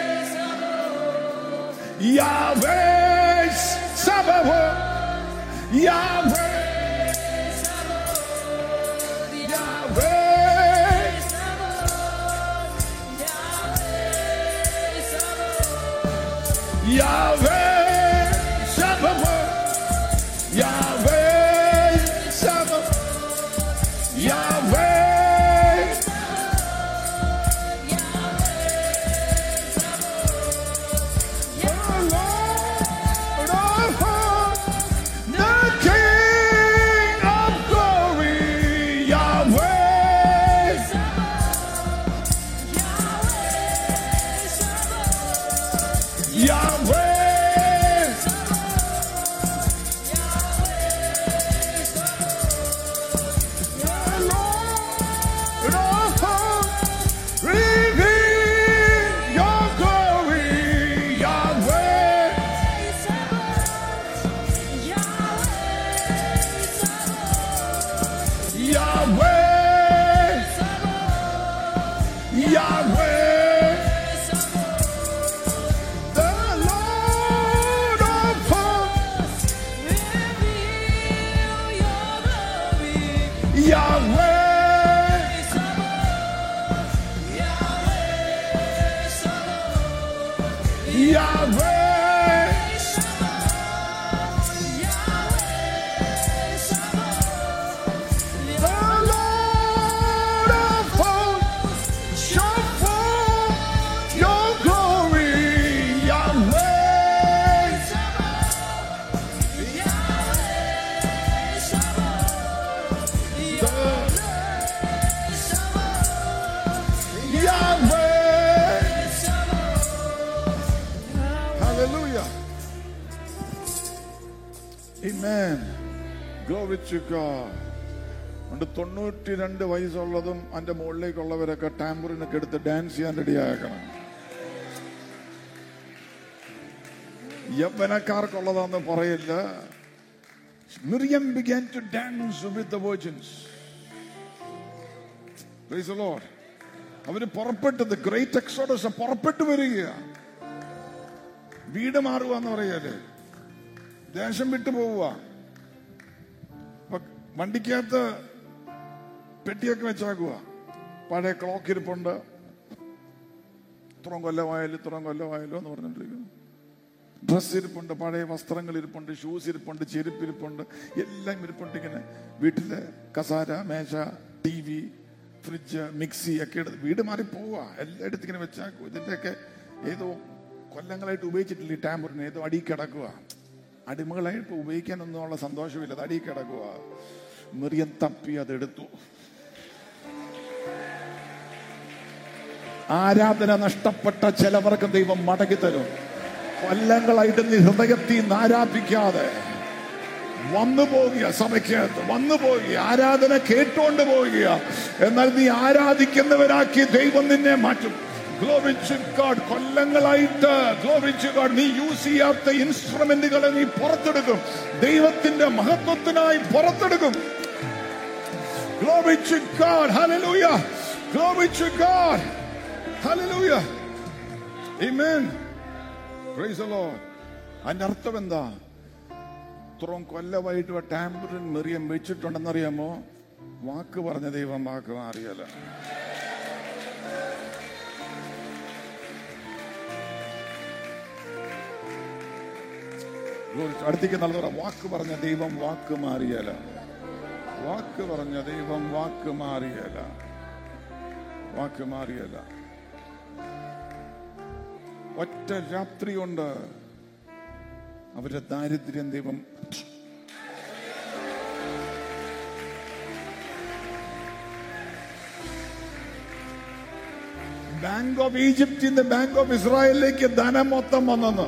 Yahweh Sabaoth, Yahweh, Yahweh, Yahweh Sabaoth, Yahweh Sabaoth, Yahweh. The Lord of hosts, the Yahweh. Yahweh. The Lord of hosts shall forth your glory, Yahweh. Yahweh. Hallelujah. Amen. Glory to God. ഉണ്ട് തൊണ്ണൂറ്റി രണ്ട് വയസ്സുള്ളതും അതിന്റെ മുകളിലേക്കുള്ളവരൊക്കെ ടാമ്പറിനൊക്കെ എടുത്ത് dance ചെയ്യാൻ റെഡിയാക്കണം യൗവനക്കാർക്കുള്ളതാന്ന് പറയില്ല Miriam began to dance with the virgins. Praise the Lord. അവര് പുറപ്പെട്ടത് ഗ്രേറ്റ് എക്സോഡസ് പുറപ്പെട്ടു വരിക വീട് മാറുക എന്ന് പറയല്ലേ ദേശം വിട്ടു പോവുക അപ്പൊ വണ്ടിക്കകത്ത് പെട്ടിയൊക്കെ വെച്ചാക്കുക പഴയ ക്ലോക്ക് ഇരിപ്പുണ്ട് ഇത്രയും കൊല്ലമായാലും ഇത്രയും കൊല്ലമായാലും എന്ന് പറഞ്ഞിട്ടിരിക്കുന്നു ഡ്രസ് ഇരിപ്പുണ്ട് പഴയ വസ്ത്രങ്ങൾ ഇരിപ്പുണ്ട് ഷൂസ് ഇരിപ്പുണ്ട് ചെരുപ്പ് ഇരിപ്പുണ്ട് എല്ലാം ഇരിപ്പുണ്ട് ഇങ്ങനെ വീട്ടില് കസാര മേശ ടി വി ഫ്രിഡ്ജ് മിക്സി ഒക്കെ എടുത്ത് വീട് മാറി പോവുക എല്ലായിടത്തും ഇങ്ങനെ വെച്ചാക്കും ഇതിന്റെയൊക്കെ ഏതോ കൊല്ലങ്ങളായിട്ട് ഉപയോഗിച്ചിട്ടില്ല ഈ ടാമ്പറിന് ഏതോ അടി കിടക്കുക അടിമകളായിട്ട് ഉപയോഗിക്കാനൊന്നും ഉള്ള സന്തോഷമില്ല അത് അടി കിടക്കുക മെറിയൻ തപ്പി അതെടുത്തു ആരാധന നഷ്ടപ്പെട്ട ചിലവർക്ക് ദൈവം മടക്കി തരും കൊല്ലങ്ങളായിട്ട് നീ ഹൃദയത്തിൽ നിന്ന് ആരാധിക്കാതെ വന്നു പോകുക സഭയ്ക്കകത്ത് വന്നു പോകുക ആരാധന കേട്ടുകൊണ്ട് പോകുക എന്നാൽ നീ ആരാധിക്കുന്നവരാക്കി ദൈവം നിന്നെ മാറ്റും Glory to God. കൊല്ലങ്ങളായിട്ട് Glory to God. നീ യൂസ് ചെയ്യാത്ത ഇൻസ്ട്രുമെന്റുകളെ നീ പുറത്തെടുക്കും ദൈവത്തിന്റെ മഹത്വത്തിനായി പുറത്തെടുക്കും Glory to God. Hallelujah. Glory to God. Hallelujah. Amen. Praise the Lord. അതിന്റെ അർത്ഥം എന്താ ഇത്രയും കൊല്ലമായിട്ട് ടാമ്പറിൻ മെറിയം വെച്ചിട്ടുണ്ടെന്നറിയാമോ വാക്ക് പറഞ്ഞ ദൈവം വാക്ക് മാറിയല്ല അടുത്തേക്ക് നല്ല പറ വാക്ക് പറഞ്ഞ ദൈവം വാക്ക് മാറിയല്ല വാക്ക് പറഞ്ഞ ദൈവം വാക്ക് മാറിയല്ല വാക്ക് മാറിയല്ല ഒറ്റ രാത്രി കൊണ്ട് അവരുടെ ദാരിദ്ര്യം ദൈവം ബാങ്ക് ഓഫ് ഈജിപ്തിൽ നിന്ന് ബാങ്ക് ഓഫ് ഇസ്രായേലിലേക്ക് ധനം മൊത്തം വന്നെന്ന്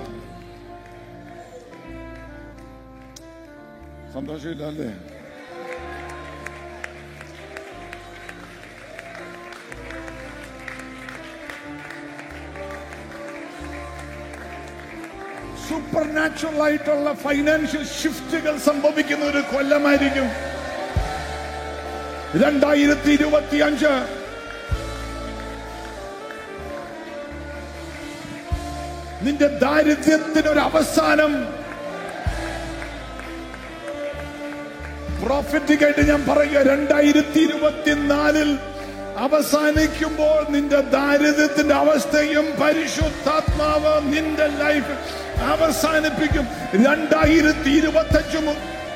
സന്തോഷമില്ല അല്ലേ സൂപ്പർ നാച്ചുറൽ ആയിട്ടുള്ള ഫൈനാൻഷ്യൽ ഷിഫ്റ്റുകൾ സംഭവിക്കുന്ന ഒരു കൊല്ലമായിരിക്കും രണ്ടായിരത്തി ഇരുപത്തി അഞ്ച് നിന്റെ ദാരിദ്ര്യത്തിന് ഒരു അവസാനം പ്രോഫിറ്റിക് ആയിട്ട് ഞാൻ പറയുക രണ്ടായിരത്തി ഇരുപത്തിനാലിൽ അവസാനിക്കുമ്പോൾ നിന്റെ ദാരിദ്ര്യത്തിന്റെ അവസ്ഥയും പരിശുദ്ധാത്മാവ് നിന്റെ ലൈഫ് അവസാനിപ്പിക്കും രണ്ടായിരത്തി ഇരുപത്തി അഞ്ചും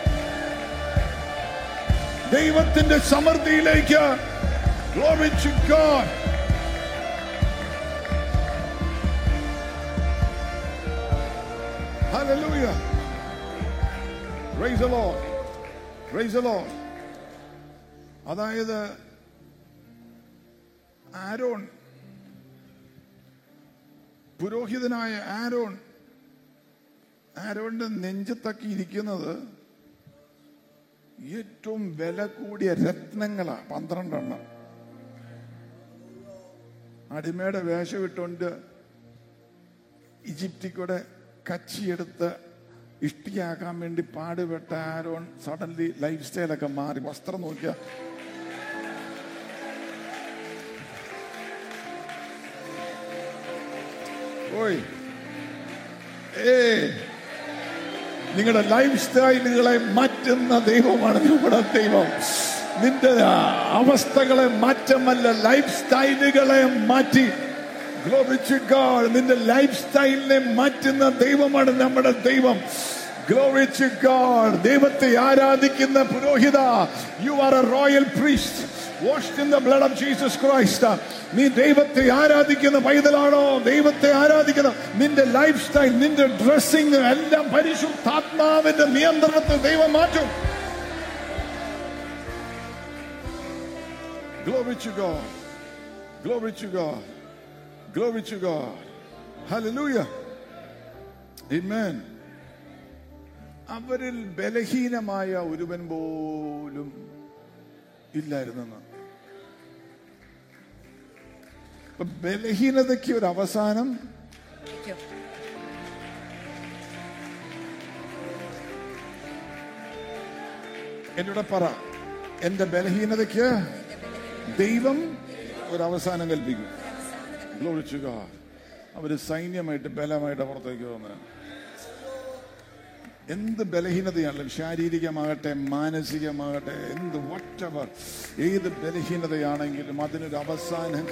ദൈവത്തിന്റെ സമൃദ്ധിയിലേക്ക് Glory to God. Hallelujah. Praise the Lord. Praise the Lord. അതായത് ആരോൺ പുരോഹിതനായ ആരോൺ ആരോന്റെ നെഞ്ചത്തൊക്കെ ഇരിക്കുന്നത് ഏറ്റവും വില കൂടിയ രത്നങ്ങളാ പന്ത്രണ്ടെണ്ണം അടിമയുടെ വേഷം ഇട്ടുകൊണ്ട് ഈജിപ്തിൽ കൂടെ കച്ചിയെടുത്ത് ഇഷ്ടിയാക്കാൻ വേണ്ടി പാടുപെട്ട ആരോൺ സഡൻലി ലൈഫ് സ്റ്റൈലൊക്കെ മാറി വസ്ത്രം നോക്കിയ ഓയ് ഏ നിങ്ങളുടെ ലൈഫ് സ്റ്റൈലുകളെ മാറ്റുന്ന ദൈവമാണ് നമ്മുടെ ദൈവം നിന്റെ അവസ്ഥകളെ മാറ്റമല്ല ലൈഫ് സ്റ്റൈലുകളെ മാറ്റി Glory to God. നിന്റെ ലൈഫ് സ്റ്റൈലിനെ മാറ്റുന്ന ദൈവമാണ് നമ്മുടെ ദൈവം Glory to God. ദൈവത്തെ ആരാധിക്കുന്ന പുരോഹിത you are a royal priest washed in the blood of Jesus Christ. നീ ദൈവത്തെ ആരാധിക്കുന്ന പൈതലാണോ ദൈവത്തെ ആരാധിക്കുന്ന നിന്റെ ലൈഫ് സ്റ്റൈൽ നിന്റെ ഡ്രസ്സിംഗ് എല്ലാം പരിശുദ്ധാത്മാവിന്റെ നിയന്ത്രണത്തിൽ ദൈവം മാറ്റും Glory to God. Glory to God. Glory to God. Hallelujah. Amen. അവരിൽ ബലഹീനമായ ഒരുവൻ പോലും ഇല്ലായിരുന്നെന്ന് അപ്പൊ ബലഹീനതയ്ക്ക് ഒരു അവസാനം എന്നോട് പറ എന്റെ ബലഹീനതയ്ക്ക് ദൈവം ഒരു അവസാനം കൽപ്പിക്കും Glory to God. അവര് സൈന്യമായിട്ട് ബലമായിട്ട് പുറത്തേക്ക് വന്നത് എന്ത് ബലഹീനതയാണെങ്കിലും ശാരീരികമാകട്ടെ മാനസികമാകട്ടെ എന്ത് വട്ടവർ ഏത് ബലഹീനതയാണെങ്കിലും അതിനൊരു അവസാനം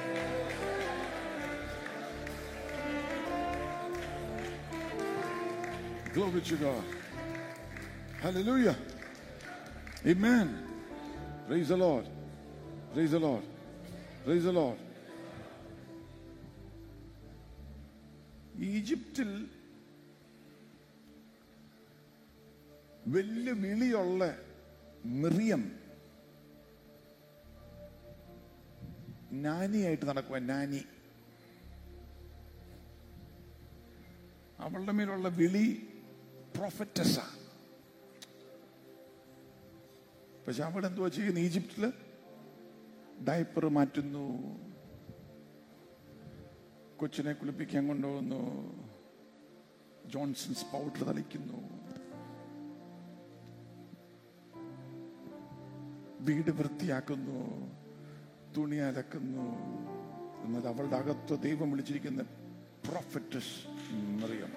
Glory to God. Hallelujah. Amen. Praise the Lord. Praise the Lord. Praise the Lord. ഈജിപ്തിൽ വലിയ വിളിയുള്ള മിറിയം നാനിയായിട്ട് നടക്കുക നാനി അവളുടെ മേലുള്ള വിളി പ്രൊഫറ്റസ പക്ഷെ അവിടെ എന്തുവാ ചെയ്യുന്നത് ഈജിപ്തില് ഡയപ്പർ മാറ്റുന്നു കൊച്ചിനെ കുളിപ്പിക്കാൻ കൊണ്ടുപോകുന്നു ജോൺസൺസ് പൗഡർ തളിക്കുന്നു വീട് വൃത്തിയാക്കുന്നു തുണി അലക്കുന്നു എന്നാൽ അവളുടെ അകത്ത് ദൈവം വിളിച്ചിരിക്കുന്ന പ്രോഫറ്റസ് എന്നറിയാം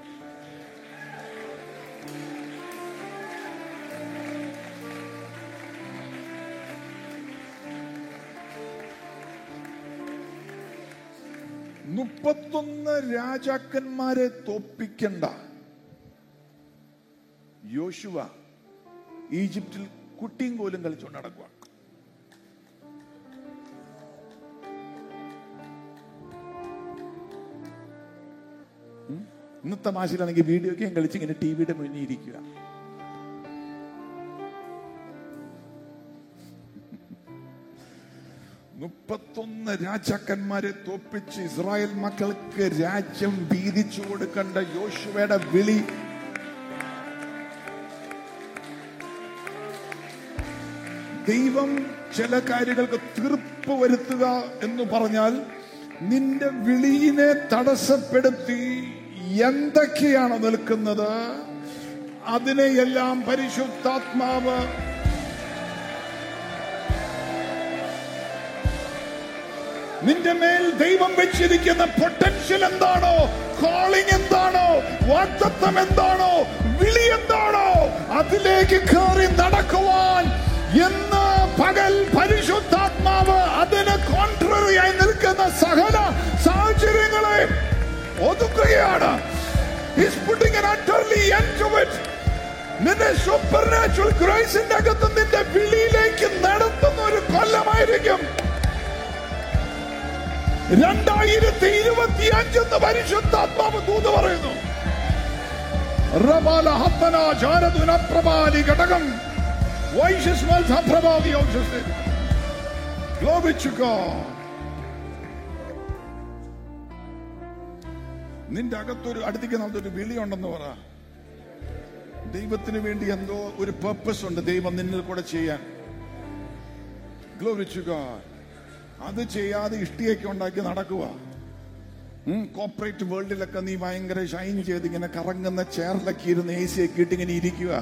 മുപ്പത്തൊന്ന് രാജാക്കന്മാരെ തോപ്പിക്കണ്ട യോശുവ ഈജിപ്തിൽ കുട്ടിയും കോലും കളിച്ചുകൊണ്ട് നടക്കുക ഇന്നത്തെ മാസിലാണെങ്കിൽ വീഡിയോ ഗെയിം കളിച്ച് ഇങ്ങനെ ടി വിയുടെ മുന്നിൽ ഇരിക്കുക മുപ്പത്തൊന്ന് രാജാക്കന്മാരെ തോപ്പിച്ച് ഇസ്രായേൽ മക്കൾക്ക് രാജ്യം വീതിച്ചു കൊടുക്കേണ്ട യോശുവയുടെ വിളി ദൈവം ചില കാര്യങ്ങൾക്ക് തീർപ്പ് വരുത്തുക എന്ന് പറഞ്ഞാൽ നിന്റെ വിളിയിനെ തടസ്സപ്പെടുത്തി എന്തൊക്കെയാണ് നിൽക്കുന്നത് അതിനെയെല്ലാം പരിശുദ്ധാത്മാവ് നിന്റെ മേൽ ദൈവം വെച്ചിരിക്കുന്ന പൊട്ടൻഷ്യൽ എന്താണോ കോളിംഗ് എന്താണോ വാക്തത്വം എന്താണോ വിളി എന്താണോ അതിലേക്ക് കയറി നടക്കുവാൻ എന്ന് പകൽ പരിശുദ്ധാത്മാവ് അതിന് കോൺട്രറി ആയി നിൽക്കുന്ന സകല സാഹചര്യങ്ങളെ ഒതുക്കുകയാണ് He's putting an utterly end to it. നിന്നെ സൂപ്പർ നാച്ചുറൽ ഗ്രേസിന്റെ അകത്ത് നിന്റെ വിളിയിലേക്ക് നടത്തുന്ന ഒരു കൊല്ലമായിരിക്കും രണ്ടായിരത്തി ഇരുപത്തി അഞ്ചെന്ന് പരിശുദ്ധാത്മാവ് ദൂത് പറയുന്നു റബാല ഹത്തന ജാരതുന പ്രഭാലി ഘടകം വൈശസ്മൽ സപ്രഭാതി ഔഷസ് Glory to God. നിന്റെ അകത്തൊരു അടുത്തേക്ക് നമുക്കൊരു വിളിയുണ്ടെന്ന് പറ ദൈവത്തിന് വേണ്ടി എന്തോ ഒരു പർപ്പസ് ഉണ്ട് ദൈവം നിന്നിൽ കൂടെ ചെയ്യാൻ ഗ്ലോറി ടു ഗോഡ് അത് ചെയ്യാതെ ഇഷ്ടിയൊക്കെ ഉണ്ടാക്കി നടക്കുക കോപ്പറേറ്റ് വേൾഡിലൊക്കെ നീ ഭയങ്കര ഷൈൻ ചെയ്ത് ഇങ്ങനെ കറങ്ങുന്ന ചെയറിലൊക്കെ ഇരുന്ന് എ സി ഒക്കെ ഇട്ട് ഇങ്ങനെ ഇരിക്കുക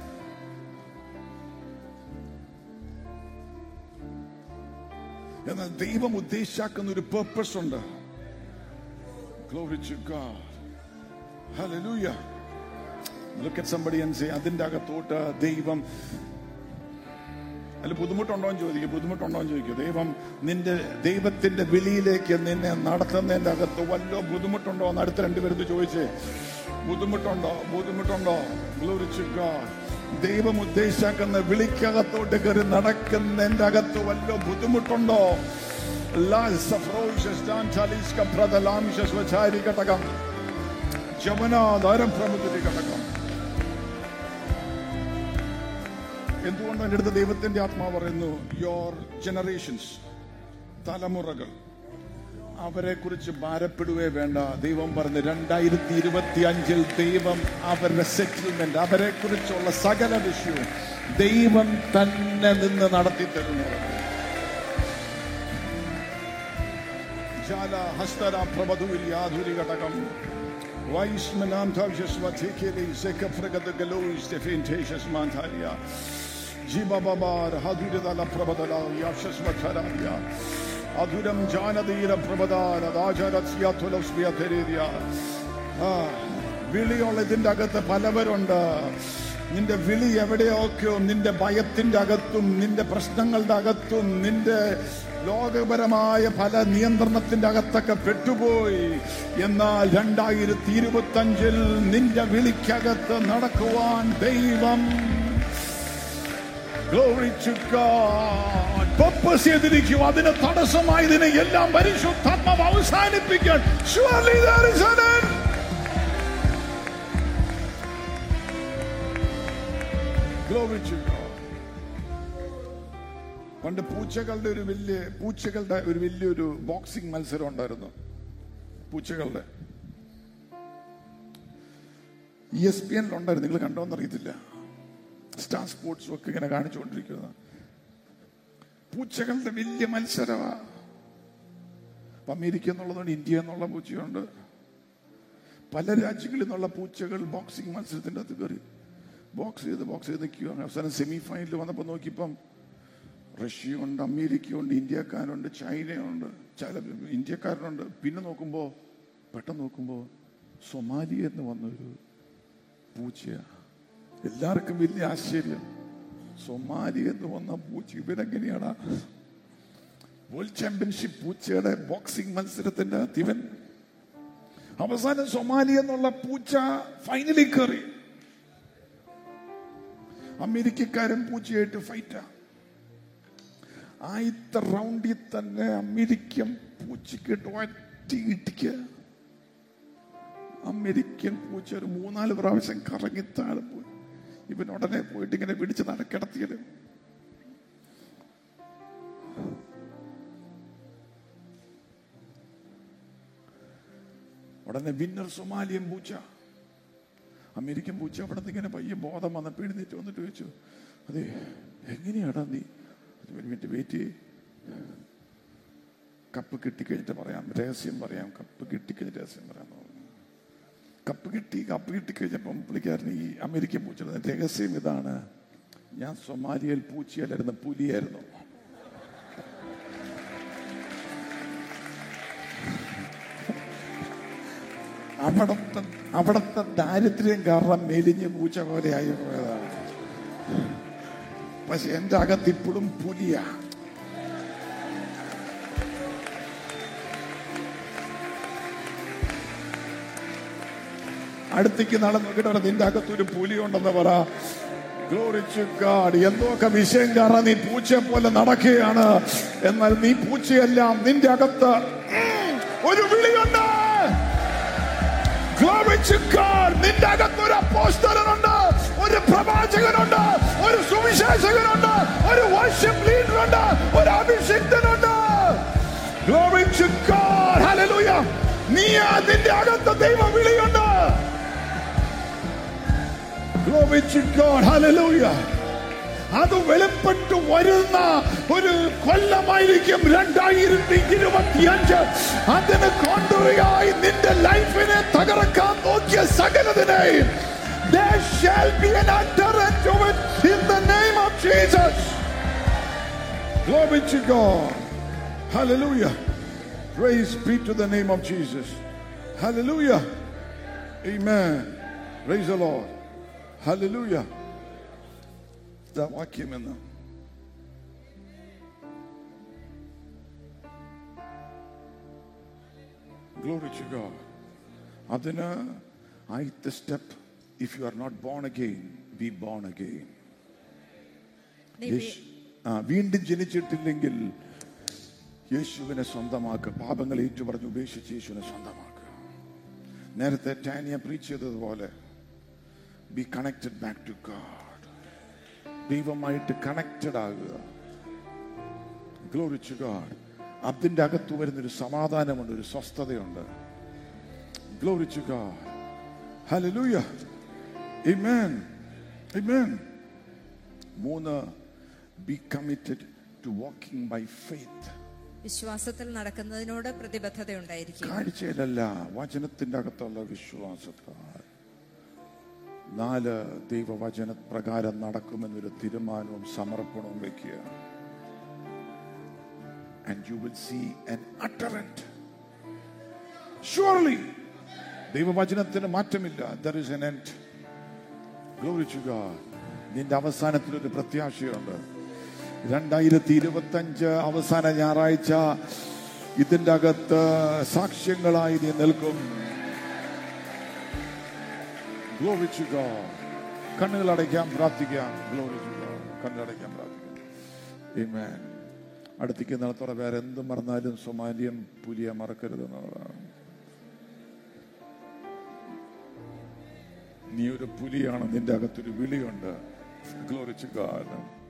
എന്നാൽ ദൈവം ഉദ്ദേശിച്ചാക്കുന്ന ഒരു പേർപ്പസ് ഉണ്ട് Glory to God. Hallelujah. Look at somebody and say, അതിന്റെ അകത്തോട്ട് ദൈവം അല്ല ബുദ്ധിമുട്ടുണ്ടോ എന്ന് ചോദിക്കും ബുദ്ധിമുട്ടുണ്ടോ എന്ന് ചോദിക്കും ദൈവം നിന്റെ ദൈവത്തിന്റെ വിളിയിലേക്ക് നിന്നെ നടത്തുന്നതിന്റെ അകത്ത് വല്ലോ ബുദ്ധിമുട്ടുണ്ടോ എന്ന് അടുത്ത രണ്ടുപേരത്ത് ചോദിച്ചേ ബുദ്ധിമുട്ടുണ്ടോ ബുദ്ധിമുട്ടുണ്ടോ Glory to God. ദൈവം ഉദ്ദേശിക്കുന്ന വിളിക്കകത്തോട്ട് കയറി നടക്കുന്നതിന്റെ അകത്ത് വല്ലോ ബുദ്ധിമുട്ടുണ്ടോ ഘടകം ജമനാധാരം പ്രമുഖ ഘടകം എന്തുകൊണ്ട് എൻ്റെ അടുത്ത് ദൈവത്തിന്റെ ആത്മാവ് പറയുന്നു യോർ ജനറേഷൻസ് തലമുറകൾ അവരെ കുറിച്ച് ഭാരപ്പെടുകയേ വേണ്ട ദൈവം പറഞ്ഞു രണ്ടായിരത്തി ഇരുപത്തി അഞ്ചിൽ ദൈവം അവരുടെ സെറ്റിൽമെന്റ് അവരെ കുറിച്ചുള്ള സകല വിഷയവും ദൈവം തന്നെ നിന്ന് നടത്തി തരുന്നു ജാല ഹസ്തര പ്രഭതുവിൽ യാതൊരു ഘടകം വൈസ്മനാം ധൗഷ്യസ്വധിക്കിലി സെക്കഫ്രഗത ഗലോയിസ് തെഫിൻറ്റേഷ്യസ് മാന്താരിയ ജീവബാർ ഹതുരതല പ്രഭതല യാശസ്വധരായ അധുരം ജാനതീര പ്രഭതാരദാചരസ്യാതുലസ്മിയധരീര്യ ആ വിളിയുള്ള ഇതിന്റെ അകത്ത് പലവരുണ്ട് നിന്റെ വിളി എവിടെയൊക്കെയോ നിന്റെ ഭയത്തിന്റെ അകത്തും നിന്റെ പ്രശ്നങ്ങളുടെ അകത്തും നിന്റെ ലോകപരമായ പല നിയന്ത്രണത്തിന്റെ അകത്തൊക്കെ പെട്ടുപോയി എന്നാൽ രണ്ടായിരത്തി ഇരുപത്തി അഞ്ചിൽ നിന്റെ വിളിക്കകത്ത് നടക്കുവാൻ ദൈവം Glory to God. Purpose ചെയ്തിരിക്കും അതിന് തടസ്സമായി ഇതിനെ എല്ലാം പരിശുദ്ധാത്മാവ് അവസാനിപ്പിക്കാൻ Surely there is an end. Glory to God. പണ്ട് പൂച്ചകളുടെ ഒരു വലിയ പൂച്ചകളുടെ ഒരു വലിയൊരു ബോക്സിംഗ് മത്സരം ഉണ്ടായിരുന്നു പൂച്ചകളുടെ ഇ എസ് പി ഉണ്ടായിരുന്നു നിങ്ങൾ കണ്ടോന്ന് അറിയത്തില്ല സ്റ്റാർ സ്പോർട്സും ഒക്കെ ഇങ്ങനെ കാണിച്ചുകൊണ്ടിരിക്കുന്നത് പൂച്ചകളുടെ വലിയ മത്സരമാ അപ്പൊ അമേരിക്ക എന്നുള്ളതുകൊണ്ട് ഇന്ത്യ എന്നുള്ള പൂച്ചയുണ്ട് പല രാജ്യങ്ങളിൽ നിന്നുള്ള പൂച്ചകൾ ബോക്സിംഗ് മത്സരത്തിന്റെ അകത്ത് കയറി ബോക്സ് ചെയ്ത് ബോക്സ് ചെയ്ത് നിൽക്കുകയാണ് അവസാനം സെമി ഫൈനലിൽ വന്നപ്പോൾ നോക്കിയപ്പം റഷ്യയുണ്ട് അമേരിക്കയുണ്ട് ഇന്ത്യക്കാരുണ്ട് ചൈനയുണ്ട് ചില ഇന്ത്യക്കാരനുണ്ട് പിന്നെ നോക്കുമ്പോൾ പെട്ടെന്ന് നോക്കുമ്പോൾ സൊമാലി എന്ന് വന്നൊരു പൂച്ചയാണ് എല്ലാവർക്കും വലിയ ആശ്ചര്യം സൊമാലി എന്ന് വന്ന പൂച്ച ഇവരെങ്ങനെയാണ് വേൾഡ് ചാമ്പ്യൻഷിപ്പ് പൂച്ചയുടെ ബോക്സിംഗ് മത്സരത്തിന്റെ അകത്ത് ഇവൻ അവസാനം സൊമാലി എന്നുള്ള പൂച്ച ഫൈനലിൽ കയറി അമേരിക്കക്കാരൻ പൂച്ചയായിട്ട് ഫൈറ്റാ ആദ്യത്തെ റൗണ്ടിൽ തന്നെ അമേരിക്കൻ പൂച്ചക്കിട്ട് ഒറ്റ ഇടിക്കുക അമേരിക്കൻ പൂച്ച ഒരു മൂന്നാല് പ്രാവശ്യം കറങ്ങി താഴെ പോയി ഇവൻ ഉടനെ പോയിട്ട് ഇങ്ങനെ പിടിച്ച് നടക്കിടത്തിയത് ഉടനെ വിന്നർ സൊമാലിയൻ പൂച്ച അമേരിക്കൻ പൂച്ച അവിടെ നിന്ന് ഇങ്ങനെ പയ്യെ ബോധം വന്നപ്പോൾ എഴുന്നേറ്റ് വന്നിട്ട് ചോദിച്ചു അതെ എങ്ങനെയാടാ നീ ഒരു മിനിറ്റ് വെയിറ്റ് ചെയ്യ് കപ്പ് കിട്ടിക്കഴിഞ്ഞിട്ട് പറയാം രഹസ്യം പറയാം കപ്പ് കിട്ടിക്കഴിഞ്ഞിട്ട് രഹസ്യം പറയാം എന്ന് പറഞ്ഞു. കപ്പ് കിട്ടി കപ്പ് കിട്ടിക്കഴിഞ്ഞപ്പം പുള്ളിക്കാരൻ ഈ അമേരിക്കൻ പൂച്ച രഹസ്യം ഇതാണ് ഞാൻ സൊമാലിയയിൽ പൂച്ചയല്ലായിരുന്നു പുലിയായിരുന്നു അവിടത്തെ അവിടത്തെ ദാരിദ്ര്യം കാരണം മെലിഞ്ഞ് പൂച്ച പോലെ ആയി പോയതാണ് പക്ഷെ എന്റെ അകത്ത് ഇപ്പോഴും പുലിയാ അടുത്തേക്ക് നാളെ നോക്കിയിട്ട് പറ, നിന്റെ അകത്ത് ഒരു പുലി ഉണ്ടെന്ന് പറ Glory to God. എന്തൊക്കെ വിഷയം കാരണം നീ പൂച്ചയെ പോലെ നടക്കുകയാണ് എന്നാൽ നീ പൂച്ചയെല്ലാം നിന്റെ അകത്ത് ഉം, ഒരു വിളിയുണ്ട് Glory to God. നിന്റെ അകത്ത് ഒരു അപ്പോസ്തലനുണ്ട് ഒരു പ്രവാചകനുണ്ട് ഒരു സുവിശേഷകനുണ്ട് ഒരു വർഷിപ്പ് ലീഡറുണ്ട് ഒരു അഭിഷിക്തനുണ്ട് Glory to God. Hallelujah. നീ നിന്റെ അകത്ത് ദൈവ വിളിയുണ്ട് Glory to God. Hallelujah. അത് വെളിപ്പെട്ടു വരുന്ന ഒരു കൊല്ലമായിരിക്കും രണ്ടായിരത്തി ഇരുപത്തിയഞ്ച് അതിന് കോണ്ടറിയായി നിന്റെ ലൈഫിനെ തകർക്കാൻ നോക്കിയ സകലതിനെയും There shall be an utterance to it in the name of Jesus. Glory to God. Hallelujah. Praise be to the name of Jesus. Hallelujah. Amen. Praise the Lord. Hallelujah. ഇതാ വാക്യമെന്ന് Glory to God. അതിന് ആദ്യത്തെ step if you are not born again be born again നീ യേശു- ആ, വീണ്ടും ജനിച്ചിട്ടില്ലെങ്കിൽ യേശുവിനെ സ്വന്തമാക്കുക പാപങ്ങൾ ഏറ്റു പറഞ്ഞ് ഉപേക്ഷിച്ച് യേശുവിനെ സ്വന്തമാക്കുക നേരത്തെ ടാനിയ പ്രീച്ച് ചെയ്തതുപോലെ be connected back to God ദൈവമായിട്ട് കണക്റ്റഡ് ആകുക ഗ്ലോറിച്ചു ഗാഡ് അതിൻ്റെ അകത്ത് വരുന്നൊരു സമാധാനമുണ്ട് ഒരു സ്വസ്ഥതയുണ്ട് ഗ്ലോറിച്ചു ഗാഡ് ഹല്ലേലൂയ ആമേൻ ആമേൻ മൂന്ന് be committed to walking by faith വിശ്വാസത്തിൽ നടക്കുന്നതിനോട് പ്രതിബദ്ധത ഉണ്ടായിരിക്കും കാഴ്ചയിലല്ല വചനത്തിന്റെ അകത്തുള്ള വിശ്വാസത്താൽ നാല് ദൈവവചന പ്രകാരം നടക്കുമെന്നൊരു തീരുമാനവും സമർപ്പണവും വെക്കുക and you will see an utter end surely ദൈവവചനത്തിന് മാറ്റമില്ല there is an end glory to God നിന്റെ അവസാനത്തിൽ ഒരു പ്രത്യാശയുണ്ട് രണ്ടായിരത്തി ഇരുപത്തി അഞ്ച് അവസാന ഞായറാഴ്ച ഇതിന്റെ അകത്ത് സാക്ഷ്യങ്ങളായി നീ നിൽക്കും Glory to God. കണ്ണുകളടയ്ക്കാം പ്രാർത്ഥിക്കാം ഗ്ലോറി ടു ഗോഡ് കണ്ണുകളടയ്ക്കാം പ്രാർത്ഥിക്കാം Amen. അടുത്തേക്ക് നടത്തോടെ വേറെ എന്ത് മറന്നാലും സൊമാലിയം പുലിയ മറക്കരുത് എന്നുള്ളതാണ് നീ ഒരു പുലിയാണ് നിന്റെ അകത്തൊരു വിളിയുണ്ട് ഗ്ലോറിച്ച് ഗാഡ്